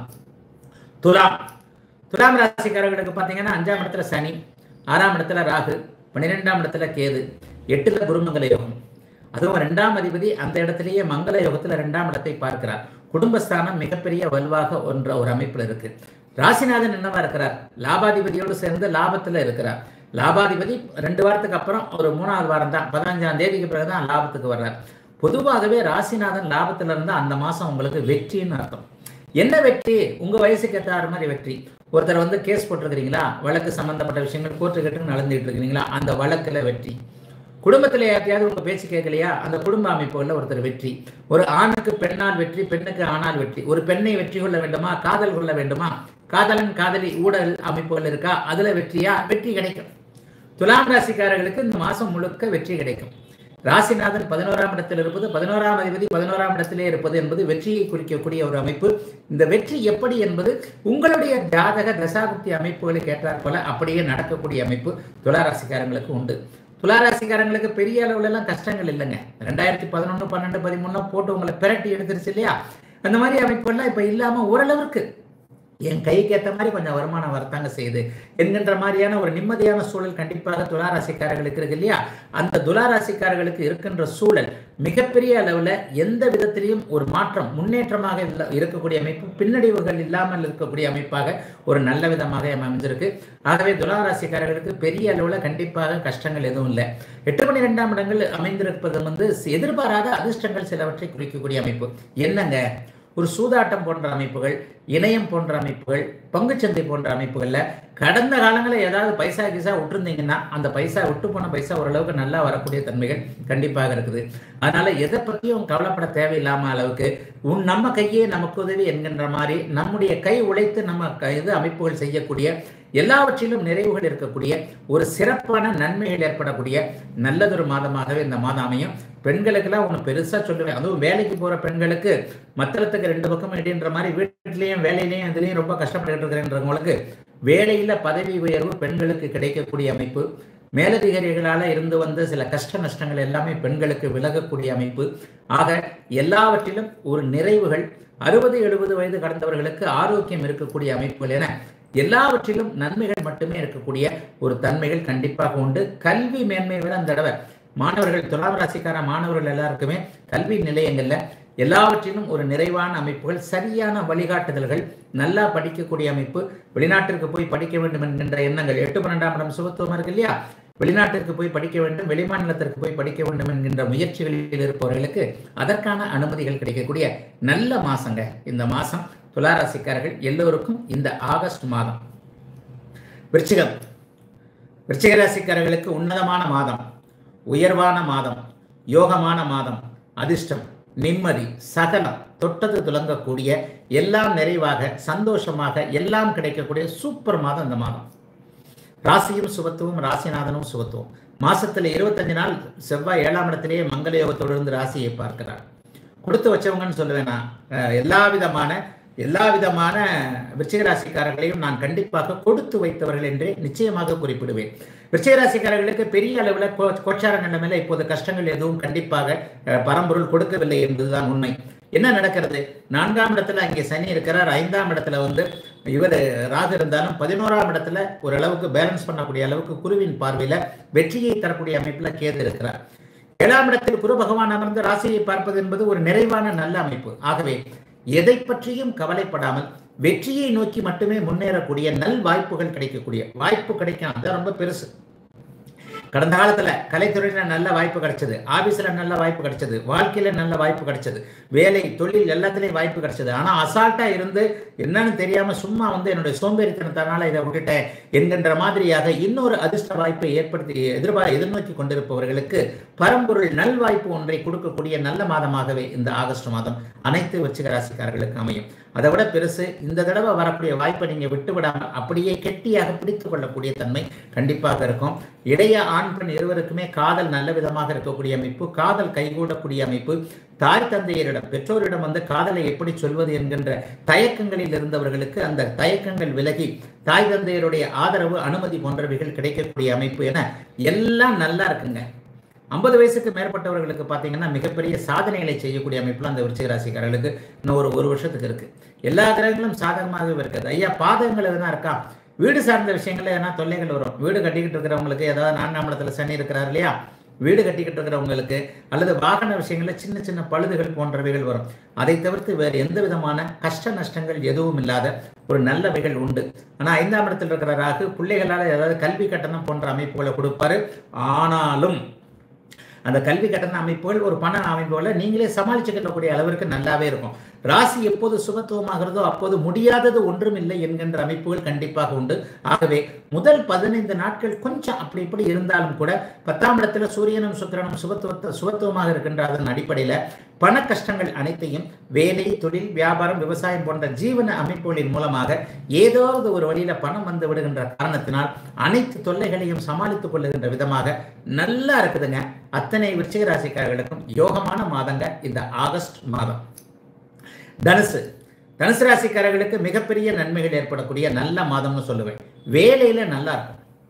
துலாம் துலாம் ராசிக்காரர்களுக்கு பார்த்தீங்கன்னா அஞ்சாம் இடத்துல சனி ஆறாம் இடத்துல ராகு பன்னிரெண்டாம் இடத்துல கேது எட்டுல குருமங்கல யோகம் அதுவும் ரெண்டாம் அதிபதி அந்த இடத்திலேயே மங்கள யோகத்துல ரெண்டாம் இடத்தை பார்க்கிறார் குடும்பஸ்தானம் மிகப்பெரிய வலுவாக ஒன்ற ஒரு அமைப்புல இருக்கு ராசிநாதன் என்னவா இருக்கிறார் லாபாதிபதியோடு சேர்ந்து லாபத்துல இருக்கிறார் லாபாதிபதி ரெண்டு வாரத்துக்கு அப்புறம் ஒரு மூணாவது வாரம் தான் பதினஞ்சாம் தேதிக்கு பிறகுதான் லாபத்துக்கு வர்றார் பொதுவாகவே ராசிநாதன் லாபத்துல இருந்தா அந்த மாசம் உங்களுக்கு வெற்றின்னு அர்த்தம் என்ன வெற்றி உங்க வயசுக்கு ஏற்ற மாதிரி வெற்றி ஒருத்தர் வந்து கேஸ் போட்டிருக்கிறீங்களா வழக்கு சம்பந்தப்பட்ட விஷயங்கள் கோர்ட்டு கட்டு நடந்துகிட்டு இருக்கிறீங்களா அந்த வழக்குல வெற்றி குடும்பத்தில் யார்ட்டையாவது உங்க பேச்சு கேட்கலையா அந்த குடும்ப அமைப்புகளில் ஒருத்தர் வெற்றி ஒரு ஆணுக்கு பெண்ணால் வெற்றி பெண்ணுக்கு ஆணால் வெற்றி ஒரு பெண்ணை வெற்றி கொள்ள வேண்டுமா காதல் கொள்ள வேண்டுமா காதலன் காதலி ஊடல் அமைப்புகள் இருக்கா அதுல வெற்றியா வெற்றி கிடைக்கும் துலாம் ராசிக்காரர்களுக்கு இந்த மாசம் முழுக்க வெற்றி கிடைக்கும் ராசிநாதன் பதினோராம் இடத்தில் இருப்பது பதினோராம் அதிபதி பதினோராம் இடத்திலே இருப்பது என்பது வெற்றியை குறிக்கக்கூடிய ஒரு அமைப்பு இந்த வெற்றி எப்படி என்பது உங்களுடைய ஜாதக தசாபுக்தி அமைப்புகளுக்கு ஏற்றாற் போல அப்படியே நடக்கக்கூடிய அமைப்பு துளாராசிக்காரங்களுக்கு உண்டு துளாராசிக்காரங்களுக்கு பெரிய அளவுல எல்லாம் கஷ்டங்கள் இல்லைங்க ரெண்டாயிரத்தி பதினொன்று பன்னெண்டு பதிமூணு போட்டு உங்களை பிரட்டி எடுத்துருச்சு இல்லையா அந்த மாதிரி அமைப்புகள்லாம் இப்ப இல்லாம ஓரளவுக்கு என் கைக்கு ஏற்ற மாதிரி கொஞ்சம் வருமானம் வரத்தாங்க செய்யுது என்கின்ற மாதிரியான ஒரு நிம்மதியான சூழல் கண்டிப்பாக துளாராசிக்காரர்களுக்கு இருக்கு இல்லையா அந்த துளாராசிக்காரர்களுக்கு இருக்கின்ற சூழல் மிகப்பெரிய அளவில் எந்த விதத்திலையும் ஒரு மாற்றம் முன்னேற்றமாக இல்ல- இருக்கக்கூடிய அமைப்பு பின்னடைவுகள் இல்லாமல் இருக்கக்கூடிய அமைப்பாக ஒரு நல்ல விதமாக அமைஞ்சிருக்கு ஆகவே துளாராசிக்காரர்களுக்கு பெரிய அளவில் கண்டிப்பாக கஷ்டங்கள் எதுவும் இல்லை எட்டு மணி ரெண்டாம் இடங்கள் அமைந்திருப்பது வந்து எதிர்பாராத அதிர்ஷ்டங்கள் சிலவற்றை குறிக்கக்கூடிய அமைப்பு என்னங்க ஒரு சூதாட்டம் போன்ற அமைப்புகள் இணையம் போன்ற அமைப்புகள் பங்குச்சந்தை போன்ற அமைப்புகளில் கடந்த காலங்களில் ஏதாவது பைசா கிசா விட்டுருந்தீங்கன்னா அந்த பைசா விட்டு போன பைசா ஓரளவுக்கு நல்லா வரக்கூடிய தன்மைகள் கண்டிப்பாக இருக்குது அதனால எதை பற்றியும் கவலைப்பட தேவையில்லாம அளவுக்கு உன் நம்ம கையே நமக்கு உதவி என்கின்ற மாதிரி நம்முடைய கை உழைத்து நம்ம க- இது அமைப்புகள் செய்யக்கூடிய எல்லாவற்றிலும் நிறைவுகள் இருக்கக்கூடிய ஒரு சிறப்பான நன்மைகள் ஏற்படக்கூடிய நல்லதொரு மாதமாகவே இந்த மாதம் அமையும் பெண்களுக்கெல்லாம் ஒன்று பெருசாக சொல்லுவேன் அதுவும் வேலைக்கு போகிற பெண்களுக்கு மத்திரத்துக்கு ரெண்டு பக்கம் இடின்ற மாதிரி வீட்லேயும் வேலையிலையும் இதுலேயும் ரொம்ப கஷ்டப்பட்டு இருக்கிறேன்றவங்களுக்கு வேலையில் பதவி உயர்வு பெண்களுக்கு கிடைக்கக்கூடிய அமைப்பு மேலதிகாரிகளால் இருந்து வந்த சில கஷ்ட நஷ்டங்கள் எல்லாமே பெண்களுக்கு விலகக்கூடிய அமைப்பு ஆக எல்லாவற்றிலும் ஒரு நிறைவுகள் அறுபது எழுபது வயது கடந்தவர்களுக்கு ஆரோக்கியம் இருக்கக்கூடிய அமைப்புகள் என எல்லாவற்றிலும் நன்மைகள் மட்டுமே இருக்கக்கூடிய ஒரு தன்மைகள் கண்டிப்பாக உண்டு கல்வி மேன்மை விட அந்த தடவை மாணவர்கள் துலாம் ராசிக்கார மாணவர்கள் எல்லாருக்குமே கல்வி நிலையங்கள்ல எல்லாவற்றிலும் ஒரு நிறைவான அமைப்புகள் சரியான வழிகாட்டுதல்கள் நல்லா படிக்கக்கூடிய அமைப்பு வெளிநாட்டிற்கு போய் படிக்க வேண்டும் என்கின்ற எண்ணங்கள் எட்டு பன்னெண்டாம் இடம் சுபத்துவம் இருக்கு இல்லையா வெளிநாட்டிற்கு போய் படிக்க வேண்டும் வெளிமாநிலத்திற்கு போய் படிக்க வேண்டும் என்கின்ற முயற்சிகளில் இருப்பவர்களுக்கு அதற்கான அனுமதிகள் கிடைக்கக்கூடிய நல்ல மாசங்க இந்த மாசம் துளாராசிக்காரர்கள் எல்லோருக்கும் இந்த ஆகஸ்ட் மாதம் விருச்சிகம் விருச்சிக ராசிக்காரர்களுக்கு உன்னதமான மாதம் உயர்வான மாதம் யோகமான மாதம் அதிர்ஷ்டம் நிம்மதி சகலம் தொட்டது துலங்கக்கூடிய எல்லாம் நிறைவாக சந்தோஷமாக எல்லாம் கிடைக்கக்கூடிய சூப்பர் மாதம் இந்த மாதம் ராசியும் சுபத்துவம் ராசிநாதனும் சுபத்துவம் மாசத்துல இருபத்தஞ்சு நாள் செவ்வாய் ஏழாம் இடத்திலேயே மங்கள யோகத்தோடு இருந்து ராசியை பார்க்கிறார் கொடுத்து வச்சவங்கன்னு சொல்லுவேன் நான் அஹ், எல்லா விதமான எல்லா விதமான விருச்சிக ராசிக்காரர்களையும் நான் கண்டிப்பாக கொடுத்து வைத்தவர்கள் என்றே நிச்சயமாக குறிப்பிடுவேன் விருச்சிக ராசிக்காரர்களுக்கு பெரிய அளவில் கோ கோச்சாரங்கள் மேல இப்போது கஷ்டங்கள் எதுவும் கண்டிப்பாக அஹ், பரம்பொருள் கொடுக்கவில்லை என்பதுதான் உண்மை என்ன நடக்கிறது நான்காம் இடத்துல அங்கே சனி இருக்கிறார் ஐந்தாம் இடத்துல வந்து இவர் ராகு இருந்தாலும் பதினோராம் இடத்துல ஓரளவுக்கு பேலன்ஸ் பண்ணக்கூடிய அளவுக்கு குருவின் பார்வையில வெற்றியை தரக்கூடிய அமைப்புல கேது இருக்கிறார் ஏழாம் இடத்தில் குரு பகவான் அமர்ந்து ராசியை பார்ப்பது என்பது ஒரு நிறைவான நல்ல அமைப்பு ஆகவே எதை பற்றியும் கவலைப்படாமல் வெற்றியை நோக்கி மட்டுமே முன்னேறக்கூடிய நல் வாய்ப்புகள் கிடைக்கக்கூடிய வாய்ப்பு கிடைக்கும் அது ரொம்ப பெருசு கடந்த காலத்துல கலைத்துறையில நல்ல வாய்ப்பு கிடைச்சது ஆபீஸ்ல நல்ல வாய்ப்பு கிடைச்சது வாழ்க்கையில நல்ல வாய்ப்பு கிடைச்சது வேலை தொழில் எல்லாத்துலயும் வாய்ப்பு கிடைச்சது ஆனா அசால்ட்டா இருந்து என்னன்னு தெரியாம சும்மா வந்து என்னுடைய சோம்பேறித்தனத்தினால இதை விட்டுட்டேன் என்கின்ற மாதிரியாக இன்னொரு அதிர்ஷ்ட வாய்ப்பை ஏற்படுத்தி எதிர்பார் எதிர்நோக்கி கொண்டிருப்பவர்களுக்கு பரம்பொருள் நல்வாய்ப்பு ஒன்றை கொடுக்கக்கூடிய நல்ல மாதமாகவே இந்த ஆகஸ்ட் மாதம் அனைத்து விருச்சிக ராசிக்காரர்களுக்கு அமையும் அதை விட பெருசு இந்த தடவை வரக்கூடிய வாய்ப்பை நீங்க விட்டு விடாம அப்படியே கெட்டியாக பிடித்து கொள்ளக்கூடிய தன்மை கண்டிப்பாக இருக்கும் இடைய ஆண் பெண் இருவருக்குமே காதல் நல்ல விதமாக இருக்கக்கூடிய அமைப்பு காதல் கைகூடக்கூடிய அமைப்பு தாய் தந்தையரிடம் பெற்றோரிடம் வந்து காதலை எப்படி சொல்வது என்கின்ற தயக்கங்களில் இருந்தவர்களுக்கு அந்த தயக்கங்கள் விலகி தாய் தந்தையருடைய ஆதரவு அனுமதி போன்றவைகள் கிடைக்கக்கூடிய அமைப்பு என எல்லாம் நல்லா இருக்குங்க ஐம்பது வயசுக்கு மேற்பட்டவர்களுக்கு பார்த்தீங்கன்னா மிகப்பெரிய சாதனைகளை செய்யக்கூடிய அமைப்புல அந்த விருச்சிக ராசிக்காரர்களுக்கு இன்னும் ஒரு ஒரு வருஷத்துக்கு இருக்கு எல்லா கிரகங்களும் சாதகமாகவே இருக்குது ஐயா பாதகங்கள் எதுனா இருக்கா வீடு சார்ந்த விஷயங்கள்ல எதனா தொல்லைகள் வரும் வீடு கட்டிக்கிட்டு இருக்கிறவங்களுக்கு ஏதாவது நான்காம் இடத்துல சனி இருக்கிறார் இல்லையா வீடு கட்டிக்கிட்டு இருக்கிறவங்களுக்கு அல்லது வாகன விஷயங்கள்ல சின்ன சின்ன பழுதுகள் போன்றவைகள் வரும் அதை தவிர்த்து வேறு எந்த விதமான கஷ்ட நஷ்டங்கள் எதுவும் இல்லாத ஒரு நல்லவைகள் உண்டு ஆனா ஐந்தாம் இடத்தில் இருக்கிற ராகு பிள்ளைகளால் ஏதாவது கல்வி கட்டணம் போன்ற அமைப்புகளை கொடுப்பாரு ஆனாலும் அந்த கல்வி கட்டண அமைப்புகள் ஒரு பண அமைப்புகளை நீங்களே சமாளிச்சுக்கக்கூடிய அளவிற்கு நல்லாவே இருக்கும் ராசி எப்போது சுபத்துவமாகிறதோ அப்போது முடியாதது ஒன்றும் இல்லை என்கின்ற அமைப்புகள் கண்டிப்பாக உண்டு ஆகவே முதல் பதினைந்து நாட்கள் கொஞ்சம் அப்படி இப்படி இருந்தாலும் கூட பத்தாம் இடத்துல சூரியனும் சுக்கிரனும் சுபத்துவ சுபத்துவமாக இருக்கின்ற அதன் அடிப்படையில் பண கஷ்டங்கள் அனைத்தையும் வேலை தொழில் வியாபாரம் விவசாயம் போன்ற ஜீவன அமைப்புகளின் மூலமாக ஏதாவது ஒரு வழியில பணம் வந்து விடுகின்ற காரணத்தினால் அனைத்து தொல்லைகளையும் சமாளித்துக் கொள்ளுகின்ற விதமாக நல்லா இருக்குதுங்க அத்தனை விருச்சிக ராசிக்காரர்களுக்கும் யோகமான மாதங்க இந்த ஆகஸ்ட் மாதம் தனுசு தனுசு ராசிக்காரர்களுக்கு மிகப்பெரிய நன்மைகள் ஏற்படக்கூடிய நல்ல மாதம்னு சொல்லுவேன் வேலையில நல்லா இருக்கும்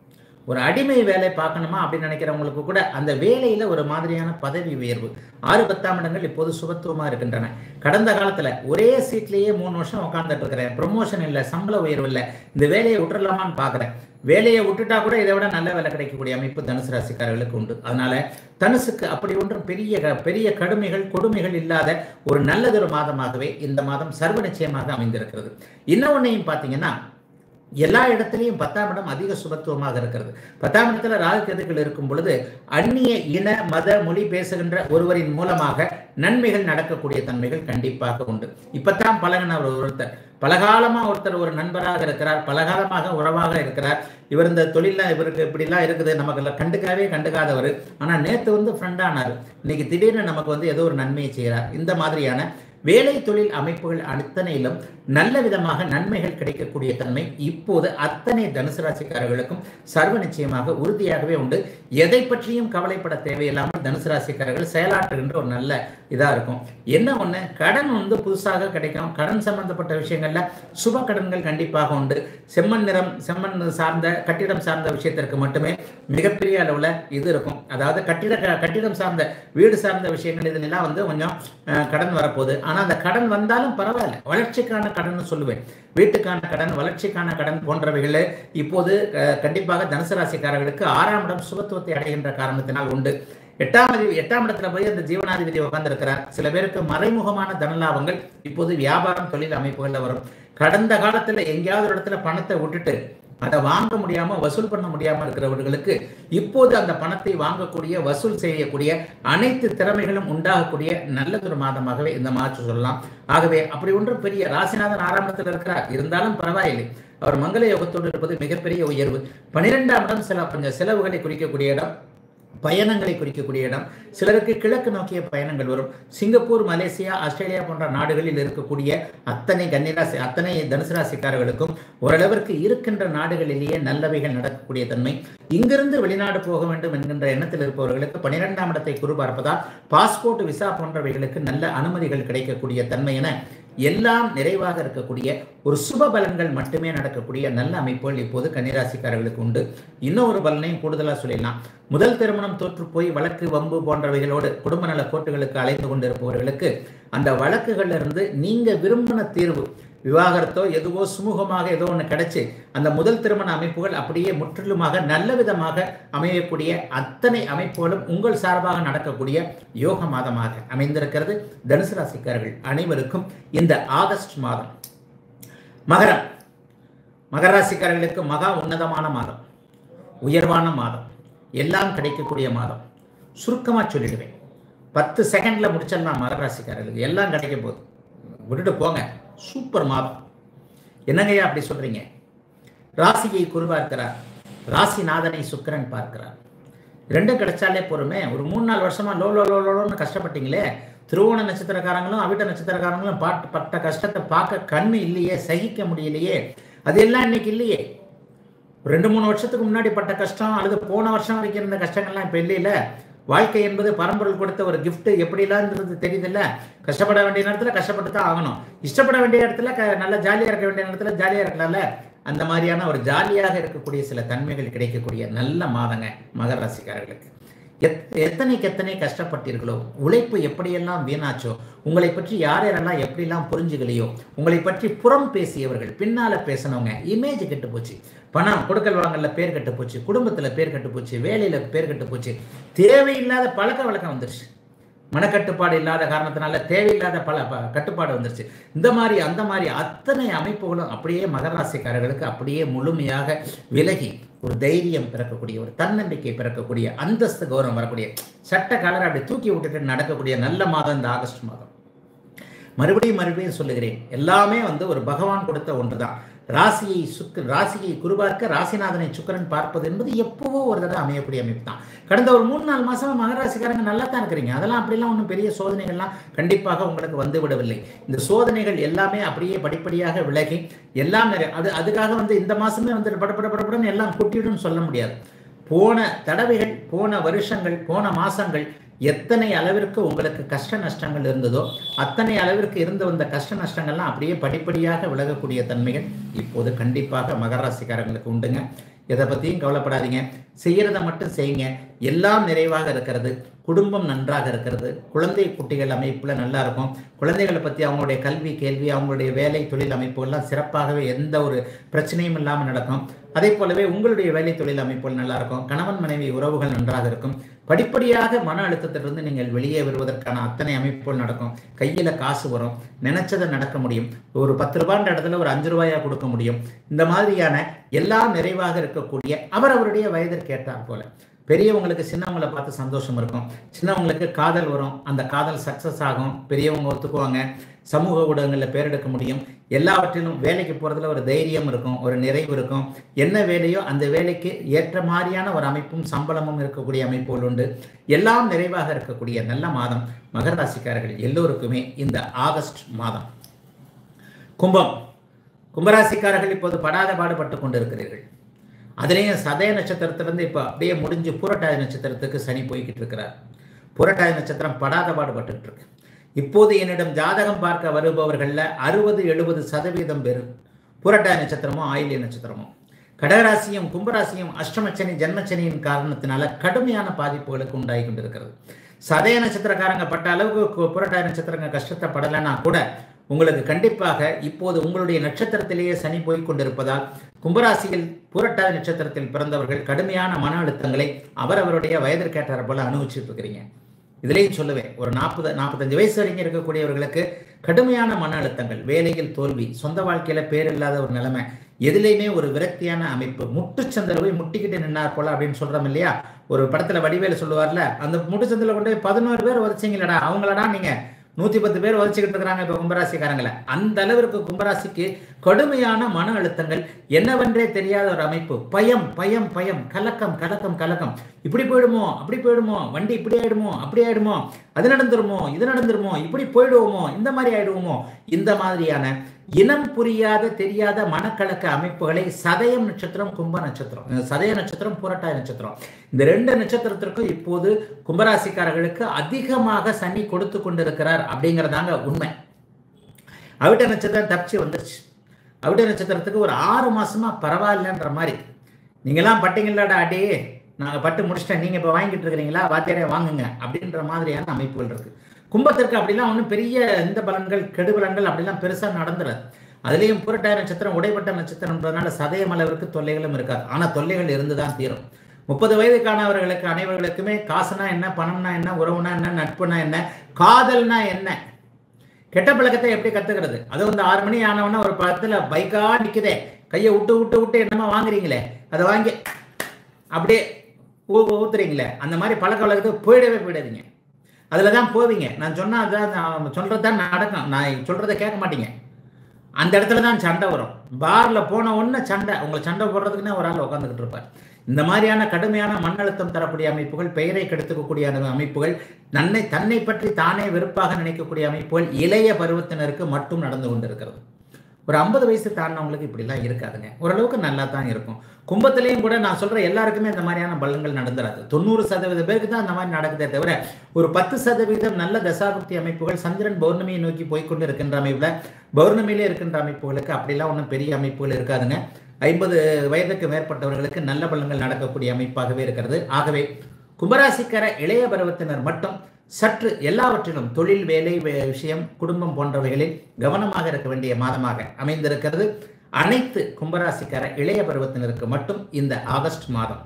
ஒரு அடிமை வேலை பார்க்கணுமா அப்படின்னு நினைக்கிறவங்களுக்கு கூட அந்த வேலையில ஒரு மாதிரியான பதவி உயர்வு ஆறு பத்தாம் இடங்கள் இப்போது சுபத்துவமா இருக்கின்றன கடந்த காலத்துல ஒரே சீட்லயே மூணு வருஷம் உட்கார்ந்துட்டு இருக்கிறேன் ப்ரொமோஷன் இல்லை சம்பள உயர்வு இல்லை இந்த வேலையை விட்டுறலாமான்னு பார்க்குறேன் வேலையை விட்டுட்டா கூட இதை விட நல்ல வேலை கிடைக்கக்கூடிய அமைப்பு தனுசு ராசிக்காரர்களுக்கு உண்டு அதனால தனுசுக்கு அப்படி ஒன்றும் பெரிய க- பெரிய கடுமைகள் கொடுமைகள் இல்லாத ஒரு நல்லதொரு மாதமாகவே இந்த மாதம் சர்வ நிச்சயமாக அமைந்திருக்கிறது இன்னொன்னையும் பார்த்தீங்கன்னா எல்லா இடத்துலையும் பத்தாம் இடம் அதிக சுபத்துவமாக இருக்கிறது பத்தாம் இடத்துல ராகு கேதுக்கள் இருக்கும் பொழுது அந்நிய இன மத மொழி பேசுகின்ற ஒருவரின் மூலமாக நன்மைகள் நடக்கக்கூடிய தன்மைகள் கண்டிப்பாக உண்டு இப்பத்தான் பழகினவர் ஒருத்தர் பலகாலமா ஒருத்தர் ஒரு நண்பராக இருக்கிறார் பலகாலமாக உறவாக இருக்கிறார் இவர் இந்த தொழில இவருக்கு இப்படிலாம் இருக்குது நமக்கு எல்லாம் கண்டுக்கவே கண்டுக்காதவர் ஆனா நேத்து வந்து ஃப்ரெண்டானார் இன்னைக்கு திடீர்னு நமக்கு வந்து ஏதோ ஒரு நன்மையை செய்கிறார் இந்த மாதிரியான வேலை தொழில் அமைப்புகள் அத்தனையிலும் நல்ல விதமாக நன்மைகள் கிடைக்கக்கூடிய தன்மை இப்போது அத்தனை தனுசு ராசிக்காரர்களுக்கும் சர்வ நிச்சயமாக உறுதியாகவே உண்டு எதை பற்றியும் கவலைப்பட தேவையில்லாமல் தனுசு ராசிக்காரர்கள் செயலாற்றுகின்ற ஒரு நல்ல இதா இருக்கும் என்ன ஒண்ணு கடன் வந்து புதுசாக கிடைக்கும் கடன் சம்பந்தப்பட்ட விஷயங்கள்ல சுப கடன்கள் கண்டிப்பாக உண்டு செம்மண் நிறம் செம்மண் சார்ந்த கட்டிடம் சார்ந்த விஷயத்திற்கு மட்டுமே மிகப்பெரிய அளவுல இது இருக்கும் அதாவது கட்டிட கட்டிடம் சார்ந்த வீடு சார்ந்த விஷயங்கள் இதெல்லாம் வந்து கொஞ்சம் அஹ், கடன் வரப்போகுது ஆனா அந்த கடன் வந்தாலும் பரவாயில்ல வளர்ச்சிக்கான கடன் சொல்லுவேன் வீட்டுக்கான கடன் வளர்ச்சிக்கான கடன் போன்றவைகள் இப்போது அஹ், கண்டிப்பாக தனுசு ராசிக்காரர்களுக்கு ஆறாம் இடம் சுபத்துவத்தை அடைகின்ற காரணத்தினால் உண்டு எட்டாம் அதிபதி எட்டாம் இடத்துல போய் அந்த ஜீவனாதிபதி உட்கார்ந்திருக்கிறார் சில பேருக்கு மறைமுகமான தனலாபங்கள் இப்போது வியாபாரம் தொழில் அமைப்புகள்ல வரும் கடந்த காலத்துல எங்கேயாவது ஒரு இடத்துல பணத்தை விட்டுட்டு அதை வாங்க முடியாம வசூல் பண்ண முடியாம இருக்கிறவர்களுக்கு இப்போது அந்த பணத்தை வாங்கக்கூடிய வசூல் செய்யக்கூடிய அனைத்து திறமைகளும் உண்டாகக்கூடிய நல்லதொரு மாதமாகவே இந்த மாற்று சொல்லலாம் ஆகவே அப்படி ஒன்றும் பெரிய ராசிநாதன் ஆரம்பத்தில் இருக்கிறார் இருந்தாலும் பரவாயில்லை அவர் மங்கள யோகத்தோடு இருப்பது மிகப்பெரிய உயர்வு பனிரெண்டாம் இடம் சில கொஞ்சம் செலவுகளை குறிக்கக்கூடிய இடம் பயணங்களை குறிக்கக்கூடிய இடம் சிலருக்கு கிழக்கு நோக்கிய பயணங்கள் வரும் சிங்கப்பூர் மலேசியா ஆஸ்திரேலியா போன்ற நாடுகளில் இருக்கக்கூடிய அத்தனை கன்னிராசி அத்தனை தனுசு ராசிக்காரர்களுக்கும் ஓரளவிற்கு இருக்கின்ற நாடுகளிலேயே நல்லவைகள் நடக்கக்கூடிய தன்மை இங்கிருந்து வெளிநாடு போக வேண்டும் என்கின்ற எண்ணத்தில் இருப்பவர்களுக்கு பனிரெண்டாம் இடத்தை குரு பார்ப்பதால் பாஸ்போர்ட் விசா போன்றவைகளுக்கு நல்ல அனுமதிகள் கிடைக்கக்கூடிய தன்மை என எல்லாம் நிறைவாக இருக்கக்கூடிய ஒரு சுப பலன்கள் மட்டுமே நடக்கக்கூடிய நல்ல அமைப்புகள் இப்போது கன்னிராசிக்காரர்களுக்கு உண்டு இன்னொரு பலனையும் கூடுதலாக சொல்லிடலாம் முதல் திருமணம் தோற்று போய் வழக்கு வம்பு போன்றவைகளோடு குடும்ப நல கோர்ட்டுகளுக்கு அலைந்து கொண்டிருப்பவர்களுக்கு அந்த வழக்குகள்ல இருந்து நீங்க விரும்பின தீர்வு விவாகரத்தோ எதுவோ சுமூகமாக ஏதோ ஒன்று கிடைச்சு அந்த முதல் திருமண அமைப்புகள் அப்படியே முற்றிலுமாக நல்ல விதமாக அமையக்கூடிய அத்தனை அமைப்புகளும் உங்கள் சார்பாக நடக்கக்கூடிய யோக மாதமாக அமைந்திருக்கிறது தனுசு ராசிக்காரர்கள் அனைவருக்கும் இந்த ஆகஸ்ட் மாதம் மகரம் மகர ராசிக்காரர்களுக்கு மகா உன்னதமான மாதம் உயர்வான மாதம் எல்லாம் கிடைக்கக்கூடிய மாதம் சுருக்கமா சொல்லிடுவேன் பத்து செகண்ட்ல முடிச்சிடலாம் மகர ராசிக்காரர்களுக்கு எல்லாம் கிடைக்க போகுது விட்டுட்டு போங்க சூப்பர் மாதம் என்னங்கய்யா அப்படி சொல்றீங்க ராசியை குரு பார்க்கிறார் ராசிநாதனை சுக்கிரன் பார்க்கிறார் ரெண்டும் கிடைச்சாலே பொறுமே ஒரு மூணு நாலு வருஷமா லோ லோ லோ லோன்னு கஷ்டப்பட்டீங்களே திருவோண நட்சத்திரக்காரங்களும் அவிட்ட நட்சத்திரக்காரங்களும் பாட்டு பட்ட கஷ்டத்தை பார்க்க கண்ணு இல்லையே சகிக்க முடியலையே அது எல்லாம் இன்னைக்கு இல்லையே ஒரு ரெண்டு மூணு வருஷத்துக்கு முன்னாடி பட்ட கஷ்டம் அல்லது போன வருஷம் வரைக்கும் இருந்த கஷ்டங்கள்லாம் இப்போ இல்லையில வாழ்க்கை என்பது பரம்பொருள் கொடுத்த ஒரு gift எப்படிலாம்ன்றது தெரியுதுல்ல கஷ்டப்பட வேண்டிய நேரத்தில் கஷ்டப்பட்டு தான் ஆகணும் இஷ்டப்பட வேண்டிய இடத்துல க நல்லா ஜாலியாக இருக்க வேண்டிய நேரத்துல ஜாலியாக இருக்கலாம்ல அந்த மாதிரியான ஒரு ஜாலியாக இருக்கக்கூடிய சில தன்மைகள் கிடைக்கக்கூடிய நல்ல மாதங்க மகர ராசிக்காரர்களுக்கு எத் எத்தனைக்கு எத்தனை கஷ்டப்பட்டீர்களோ உழைப்பு எப்படியெல்லாம் வீணாச்சோ உங்களை பற்றி யார் யாரெல்லாம் எப்படிலாம் புரிஞ்சுக்கலையோ உங்களை பற்றி புறம் பேசியவர்கள் பின்னால பேசினவங்க இமேஜ் கெட்டு போச்சு பணம் கொடுக்கல் வாங்கல பேர் கெட்டு போச்சு குடும்பத்துல பேர் கெட்டு போச்சு வேலையில பேர் கெட்டு போச்சு தேவையில்லாத பழக்க வழக்கம் வந்துருச்சு மனக்கட்டுப்பாடு இல்லாத காரணத்தினால தேவையில்லாத பல ப- கட்டுப்பாடு வந்துருச்சு இந்த மாதிரி அந்த மாதிரி அத்தனை அமைப்புகளும் அப்படியே மகர ராசிக்காரர்களுக்கு அப்படியே முழுமையாக விலகி ஒரு தைரியம் பிறக்கக்கூடிய ஒரு தன்னம்பிக்கை பிறக்கக்கூடிய அந்தஸ்து கௌரவம் வரக்கூடிய சட்ட கலரை அப்படி தூக்கி விட்டுட்டு நடக்கக்கூடிய நல்ல மாதம் இந்த ஆகஸ்ட் மாதம் மறுபடியும் மறுபடியும் சொல்லுகிறேன் எல்லாமே வந்து ஒரு பகவான் கொடுத்த ஒன்றுதான் ராசியை சுக்கு ராசியை குருபார்க்க ராசிநாதனை சுக்கிரன் பார்ப்பது என்பது எப்பவோ ஒரு தடவை அமையக்கூடிய அமைப்பு தான் கடந்த ஒரு மூணு நாலு மாசமா மகராசிக்காரங்க நல்லா தான் இருக்கிறீங்க அதெல்லாம் அப்படிலாம் ஒன்றும் பெரிய சோதனைகள்லாம் கண்டிப்பாக உங்களுக்கு வந்து விடவில்லை இந்த சோதனைகள் எல்லாமே அப்படியே படிப்படியாக விலகி எல்லாம் நிறைய அது அதுக்காக வந்து இந்த மாசமே வந்து படப்பட படப்படன்னு எல்லாம் குட்டிடும் சொல்ல முடியாது போன தடவைகள் போன வருஷங்கள் போன மாசங்கள் எத்தனை அளவிற்கு உங்களுக்கு கஷ்ட நஷ்டங்கள் இருந்ததோ அத்தனை அளவிற்கு இருந்து வந்த கஷ்ட நஷ்டங்கள்லாம் அப்படியே படிப்படியாக விலகக்கூடிய தன்மைகள் இப்போது கண்டிப்பாக மகர ராசிக்காரங்களுக்கு உண்டுங்க எதை பற்றியும் கவலைப்படாதீங்க செய்யறதை மட்டும் செய்யுங்க எல்லாம் நிறைவாக இருக்கிறது குடும்பம் நன்றாக இருக்கிறது குழந்தை குட்டிகள் அமைப்பில் நல்லா இருக்கும் குழந்தைகளை பற்றி அவங்களுடைய கல்வி கேள்வி அவங்களுடைய வேலை தொழில் அமைப்புகள்லாம் சிறப்பாகவே எந்த ஒரு பிரச்சனையும் இல்லாமல் நடக்கும் அதே போலவே உங்களுடைய வேலை தொழில் அமைப்புகள் நல்லா இருக்கும் கணவன் மனைவி உறவுகள் நன்றாக இருக்கும் படிப்படியாக மன அழுத்தத்திலிருந்து நீங்கள் வெளியே வருவதற்கான அத்தனை அமைப்புகள் நடக்கும் கையில் காசு வரும் நினைச்சதை நடக்க முடியும் ஒரு பத்து ரூபான்ற இடத்துல ஒரு அஞ்சு ரூபாயா கொடுக்க முடியும் இந்த மாதிரியான எல்லாம் நிறைவாக இருக்கக்கூடிய அவரவருடைய வயதிற்கு ஏற்றார் போல பெரியவங்களுக்கு சின்னவங்களை பார்த்து சந்தோஷம் இருக்கும் சின்னவங்களுக்கு காதல் வரும் அந்த காதல் சக்ஸஸ் ஆகும் பெரியவங்க ஒத்துக்குவாங்க சமூக ஊடகங்களில் பேரெடுக்க முடியும் எல்லாவற்றிலும் வேலைக்கு போகிறதுல ஒரு தைரியம் இருக்கும் ஒரு நிறைவு இருக்கும் என்ன வேலையோ அந்த வேலைக்கு ஏற்ற மாதிரியான ஒரு அமைப்பும் சம்பளமும் இருக்கக்கூடிய அமைப்புகள் உண்டு எல்லாம் நிறைவாக இருக்கக்கூடிய நல்ல மாதம் மகர ராசிக்காரர்கள் எல்லோருக்குமே இந்த ஆகஸ்ட் மாதம் கும்பம் கும்பராசிக்காரர்கள் இப்போது படாத பாடுபட்டு கொண்டிருக்கிறீர்கள் அதுலேயும் சதய நட்சத்திரத்திலிருந்து இப்போ அப்படியே முடிஞ்சு பூரட்டாதி நட்சத்திரத்துக்கு சனி போய்கிட்டு இருக்கிறார் பூரட்டாதி நட்சத்திரம் படாத பாடுபட்டு இருக்கு இப்போது என்னிடம் ஜாதகம் பார்க்க வருபவர்களில் அறுபது எழுபது சதவீதம் பேர் பூரட்டாதி நட்சத்திரமும் ஆயிலிய நட்சத்திரமும் கடகராசியும் கும்பராசியும் அஷ்டமச்சனி ஜென்மச்சனியின் காரணத்தினால கடுமையான பாதிப்புகளுக்கு உண்டாகி கொண்டிருக்கிறது சதய நட்சத்திரக்காரங்க பட்ட அளவுக்கு புரட்டாதி நட்சத்திரங்க கஷ்டத்தை படலைன்னா கூட உங்களுக்கு கண்டிப்பாக இப்போது உங்களுடைய நட்சத்திரத்திலேயே சனி போய் கொண்டிருப்பதால் கும்பராசியில் புரட்டாதி நட்சத்திரத்தில் பிறந்தவர்கள் கடுமையான மன அழுத்தங்களை அவரவருடைய வயதிற்கேற்றார போல அனுபவிச்சுட்டு இருக்கிறீங்க இதுலேயும் சொல்லுவேன் ஒரு நாற்பது நாற்பத்தஞ்சு வயசு வரைக்கும் இருக்கக்கூடியவர்களுக்கு கடுமையான மன அழுத்தங்கள் வேலையில் தோல்வி சொந்த வாழ்க்கையில பேர் இல்லாத ஒரு நிலைமை எதுலேயுமே ஒரு விரக்தியான அமைப்பு முட்டுச்சந்தில் போய் முட்டிக்கிட்டு நின்னார் போல அப்படின்னு சொல்றோம் இல்லையா ஒரு படத்துல வடிவேல சொல்லுவார்ல அந்த முட்டுச்சந்தில் கொண்டு போய் பதினோரு பேர் உதச்சிங்களடா அவங்களடா நீங்க நூத்தி பத்து பேர் உதச்சிக்கிட்டு இருக்கிறாங்க இப்ப கும்பராசிக்காரங்களை அந்த அளவிற்கு கும்பராசிக்கு கடுமையான மன அழுத்தங்கள் என்னவென்றே தெரியாத ஒரு அமைப்பு பயம் பயம் பயம் கலக்கம் கலக்கம் கலக்கம் இப்படி போயிடுமோ அப்படி போயிடுமோ வண்டி இப்படி ஆயிடுமோ அப்படி ஆயிடுமோ அது நடந்துருமோ இது நடந்துருமோ இப்படி போயிடுவோமோ இந்த மாதிரி ஆயிடுவோமோ இந்த மாதிரியான இனம் புரியாத தெரியாத மனக்கலக்க அமைப்புகளை சதயம் நட்சத்திரம் கும்ப நட்சத்திரம் சதய நட்சத்திரம் புரட்டாய நட்சத்திரம் இந்த ரெண்டு நட்சத்திரத்திற்கும் இப்போது கும்பராசிக்காரர்களுக்கு அதிகமாக சனி கொடுத்து கொண்டிருக்கிறார் அப்படிங்கிறதாங்க உண்மை அவிட்ட நட்சத்திரம் தப்பிச்சு வந்துருச்சு அவிட்ட நட்சத்திரத்துக்கு ஒரு ஆறு மாசமா பரவாயில்லன்ற மாதிரி நீங்களாம் பட்டீங்களாடா அடி நாங்கள் பட்டு முடிச்சிட்டேன் நீங்கள் இப்போ வாங்கிட்டு இருக்கிறீங்களா வாத்தியாரே வாங்குங்க அப்படின்ற மாதிரியான அமைப்புகள் இருக்கு கும்பத்திற்கு அப்படிலாம் ஒன்றும் பெரிய இந்த பலன்கள் கெடுபலன்கள் அப்படிலாம் பெருசாக நடந்துடாது அதுலேயும் புரட்டாய நட்சத்திரம் உடைப்பட்ட நட்சத்திரம்ன்றதுனால சதயம் அளவிற்கு தொல்லைகளும் இருக்காது ஆனால் தொல்லைகள் இருந்து தான் தீரும் முப்பது வயதுக்கானவர்களுக்கு அனைவர்களுக்குமே காசுனா என்ன பணம்னா என்ன உறவுனா என்ன நட்புனா என்ன காதல்னா என்ன கெட்ட பழக்கத்தை எப்படி கத்துக்கிறது அது வந்து ஆறு மணி ஆனவொன்னே ஒரு படத்துல பைக்கா நிக்குதே கையை விட்டு விட்டு விட்டு என்னமா வாங்குறீங்களே அதை வாங்கி அப்படியே ஊ ஊத்துறீங்களே அந்த மாதிரி பழக்க வழக்கத்துக்கு போயிடவே போயிடாதீங்க அதில் தான் போவீங்க நான் சொன்னா அதான் நான் சொல்றது தான் நடக்கும் நான் சொல்றதை கேட்க மாட்டீங்க அந்த இடத்துல தான் சண்டை வரும் பாரில் போன உடனே சண்டை உங்களை சண்டை போடுறதுக்குன்னே ஒரு ஆள் உட்காந்துக்கிட்டு இருப்பார் இந்த மாதிரியான கடுமையான மண் அழுத்தம் தரக்கூடிய அமைப்புகள் பெயரை கெடுத்துக்கக்கூடிய அமைப்புகள் நன்னை தன்னை பற்றி தானே வெறுப்பாக நினைக்கக்கூடிய அமைப்புகள் இளைய பருவத்தினருக்கு மட்டும் நடந்து கொண்டிருக்கிறது ஒரு ஐம்பது வயசு தாண்டினவங்களுக்கு இப்படிலாம் இருக்காதுங்க ஓரளவுக்கு நல்லா தான் இருக்கும் கும்பத்திலையும் கூட நான் சொல்ற எல்லாருக்குமே இந்த மாதிரியான பலன்கள் நடந்துடாது தொண்ணூறு சதவீத பேருக்கு தான் அந்த மாதிரி நடக்குதே தவிர ஒரு பத்து சதவீதம் நல்ல தசாபக்தி அமைப்புகள் சந்திரன் பௌர்ணமியை நோக்கி போய்கொண்டு இருக்கின்ற அமைப்புல பௌர்ணமியிலே இருக்கின்ற அமைப்புகளுக்கு அப்படிலாம் ஒன்றும் பெரிய அமைப்புகள் இருக்காதுங்க ஐம்பது வயதுக்கு மேற்பட்டவர்களுக்கு நல்ல பலன்கள் நடக்கக்கூடிய அமைப்பாகவே இருக்கிறது ஆகவே கும்பராசிக்கர இளைய பருவத்தினர் மட்டும் சற்று எல்லாவற்றிலும் தொழில் வேலை விஷயம் குடும்பம் போன்றவைகளில் கவனமாக இருக்க வேண்டிய மாதமாக அமைந்திருக்கிறது அனைத்து கும்பராசிக்கார இளைய பருவத்தினருக்கு மட்டும் இந்த ஆகஸ்ட் மாதம்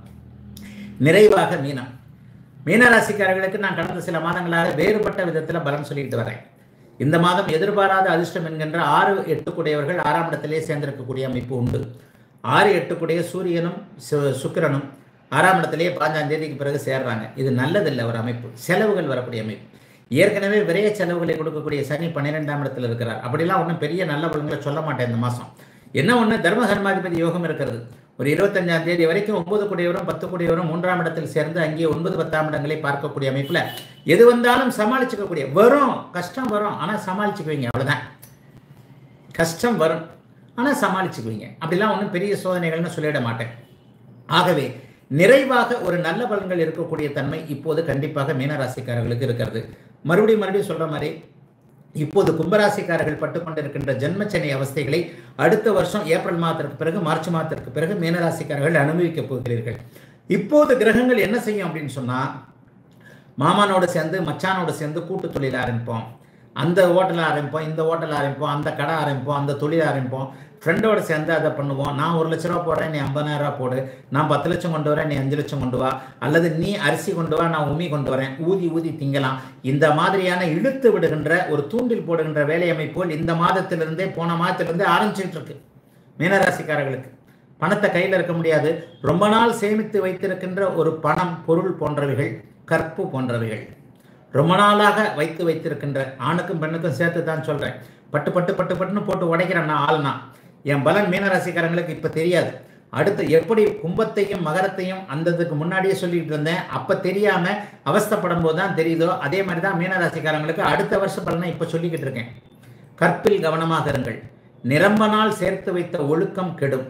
நிறைவாக மீனம் மீனராசிக்காரர்களுக்கு நான் கடந்த சில மாதங்களாக வேறுபட்ட விதத்தில் பலன் சொல்லிட்டு வரேன் இந்த மாதம் எதிர்பாராத அதிர்ஷ்டம் என்கின்ற ஆறு எட்டுக்குடையவர்கள் ஆறாம் இடத்திலே சேர்ந்திருக்கக்கூடிய அமைப்பு உண்டு ஆறு எட்டுக்குடைய சூரியனும் சுக்கிரனும் ஆறாம் இடத்திலேயே பாஞ்சாம் தேதிக்கு பிறகு சேர்றாங்க இது நல்லதில்லை ஒரு அமைப்பு செலவுகள் வரக்கூடிய அமைப்பு ஏற்கனவே விரைய செலவுகளை கொடுக்கக்கூடிய சனி பன்னிரெண்டாம் இடத்துல இருக்கிறார் அப்படிலாம் ஒன்றும் பெரிய நல்ல பலன்களை சொல்ல மாட்டேன் இந்த மாதம் என்ன ஒன்று தர்ம கர்மாதிபதி யோகம் இருக்கிறது ஒரு இருபத்தஞ்சாம் தேதி வரைக்கும் ஒன்பது கூடியவரும் பத்து கூடியவரும் மூன்றாம் இடத்தில் சேர்ந்து அங்கே ஒன்பது பத்தாம் இடங்களை பார்க்கக்கூடிய அமைப்பில் எது வந்தாலும் சமாளிச்சுக்கக்கூடிய வரும் கஷ்டம் வரும் ஆனால் சமாளிச்சுக்குவீங்க அவ்வளோதான் கஷ்டம் வரும் ஆனால் சமாளிச்சுக்குவீங்க அப்படிலாம் ஒன்றும் பெரிய சோதனைகள்னு சொல்லிட மாட்டேன் ஆகவே நிறைவாக ஒரு நல்ல பலன்கள் இருக்கக்கூடிய தன்மை இப்போது கண்டிப்பாக மீனராசிக்காரர்களுக்கு இருக்கிறது மறுபடியும் மறுபடியும் சொல்ற மாதிரி இப்போது கும்பராசிக்காரர்கள் பட்டுக்கொண்டிருக்கின்ற ஜென்மச்சனி அவஸ்தைகளை அடுத்த வருஷம் ஏப்ரல் மாதத்திற்கு பிறகு மார்ச் மாதத்திற்கு பிறகு மீனராசிக்காரர்கள் அனுபவிக்கப் போகிறீர்கள் இப்போது கிரகங்கள் என்ன செய்யும் அப்படின்னு சொன்னா மாமானோட சேர்ந்து மச்சானோட சேர்ந்து கூட்டு தொழில் ஆரம்பிப்போம் அந்த ஹோட்டல் ஆரம்பிப்போம் இந்த ஹோட்டல் ஆரம்பிப்போம் அந்த கடை ஆரம்பிப்போம் அந்த தொழில் ஆரம்பிப்போம் ஃப்ரெண்டோட சேர்ந்து அதை பண்ணுவோம் நான் ஒரு லட்ச ரூபா போடுறேன் நீ ஐம்பதாயிரம் ரூபா போடு நான் பத்து லட்சம் கொண்டு வரேன் நீ அஞ்சு லட்சம் கொண்டு வா அல்லது நீ அரிசி கொண்டு வா நான் உமி கொண்டு வரேன் ஊதி ஊதி திங்கலாம் இந்த மாதிரியான இழுத்து விடுகின்ற ஒரு தூண்டில் போடுகின்ற வேலையமைப்போல் இந்த மாதத்திலிருந்தே போன மாதத்திலிருந்தே ஆரம்பிச்சுட்டு இருக்கு மீனராசிக்காரர்களுக்கு பணத்தை கையில் இருக்க முடியாது ரொம்ப நாள் சேமித்து வைத்திருக்கின்ற ஒரு பணம் பொருள் போன்றவைகள் கற்பு போன்றவைகள் ரொம்ப நாளாக வைத்து வைத்திருக்கின்ற ஆணுக்கும் பெண்ணுக்கும் சேர்த்து தான் சொல்கிறேன் பட்டு பட்டு பட்டு பட்டுன்னு போட்டு உடைக்கிறேன் நான் ஆள்னா என் பலன் மீனராசிக்காரங்களுக்கு இப்போ தெரியாது அடுத்து எப்படி கும்பத்தையும் மகரத்தையும் அந்ததுக்கு முன்னாடியே சொல்லிட்டு இருந்தேன் அப்போ தெரியாம அவஸ்தைப்படும் போது தான் தெரியுதோ அதே மாதிரி தான் மீனராசிக்காரங்களுக்கு அடுத்த வருஷ பலனை இப்போ சொல்லிக்கிட்டு இருக்கேன் கற்பில் கவனமாக இருங்கள் நிரம்ப நாள் சேர்த்து வைத்த ஒழுக்கம் கெடும்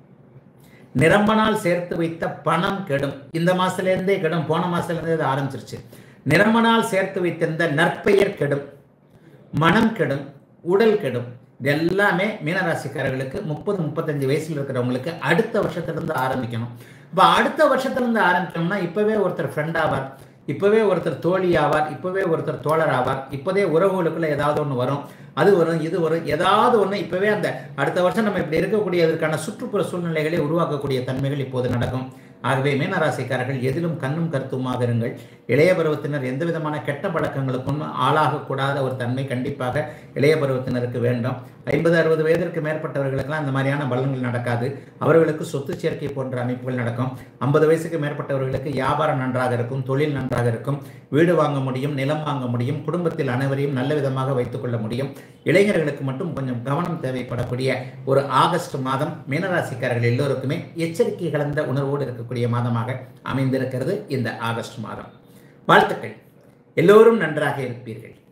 நிரம்ப நாள் சேர்த்து வைத்த பணம் கெடும் இந்த மாசத்துலேருந்தே கெடும் போன மாசத்துலேருந்தே இது ஆரம்பிச்சிருச்சு நிரம்ப நாள் சேர்த்து வைத்திருந்த நற்பெயர் கெடும் மனம் கெடும் உடல் கெடும் இது எல்லாமே மீனராசிக்காரர்களுக்கு முப்பது முப்பத்தஞ்சு வயசுல இருக்கிறவங்களுக்கு அடுத்த வருஷத்துலேருந்து ஆரம்பிக்கணும் இப்போ அடுத்த வருஷத்துலேருந்து ஆரம்பிக்கணும்னா இப்போவே ஒருத்தர் ஃப்ரெண்ட் ஆவார் இப்போவே ஒருத்தர் தோழி ஆவார் இப்போவே ஒருத்தர் தோழர் ஆவார் இப்போதே உறவுகளுக்குள்ள ஏதாவது ஒன்று வரும் அது வரும் இது வரும் ஏதாவது ஒன்று இப்போவே அந்த அடுத்த வருஷம் நம்ம இப்படி இருக்கக்கூடியதற்கான சுற்றுப்புற சூழ்நிலைகளை உருவாக்கக்கூடிய தன்மைகள் இப்போது நடக்கும் ஆகவே மீனராசிக்காரர்கள் எதிலும் கண்ணும் கருத்துமாக இருங்கள் இளைய பருவத்தினர் எந்த விதமான கெட்ட பழக்கங்களுக்கும் ஆளாகக்கூடாத ஒரு தன்மை கண்டிப்பாக இளைய பருவத்தினருக்கு வேண்டும் ஐம்பது அறுபது வயதிற்கு மேற்பட்டவர்களுக்கெல்லாம் இந்த மாதிரியான பலன்கள் நடக்காது அவர்களுக்கு சொத்து சேர்க்கை போன்ற அமைப்புகள் நடக்கும் ஐம்பது வயசுக்கு மேற்பட்டவர்களுக்கு வியாபாரம் நன்றாக இருக்கும் தொழில் நன்றாக இருக்கும் வீடு வாங்க முடியும் நிலம் வாங்க முடியும் குடும்பத்தில் அனைவரையும் நல்ல விதமாக வைத்துக்கொள்ள முடியும் இளைஞர்களுக்கு மட்டும் கொஞ்சம் கவனம் தேவைப்படக்கூடிய ஒரு ஆகஸ்ட் மாதம் மீனராசிக்காரர்கள் எல்லோருக்குமே எச்சரிக்கை கலந்த உணர்வோடு இருக்கக்கூடிய மாதமாக அமைந்திருக்கிறது இந்த ஆகஸ்ட் மாதம் வாழ்த்துக்கள் எல்லோரும் நன்றாக இருப்பீர்கள்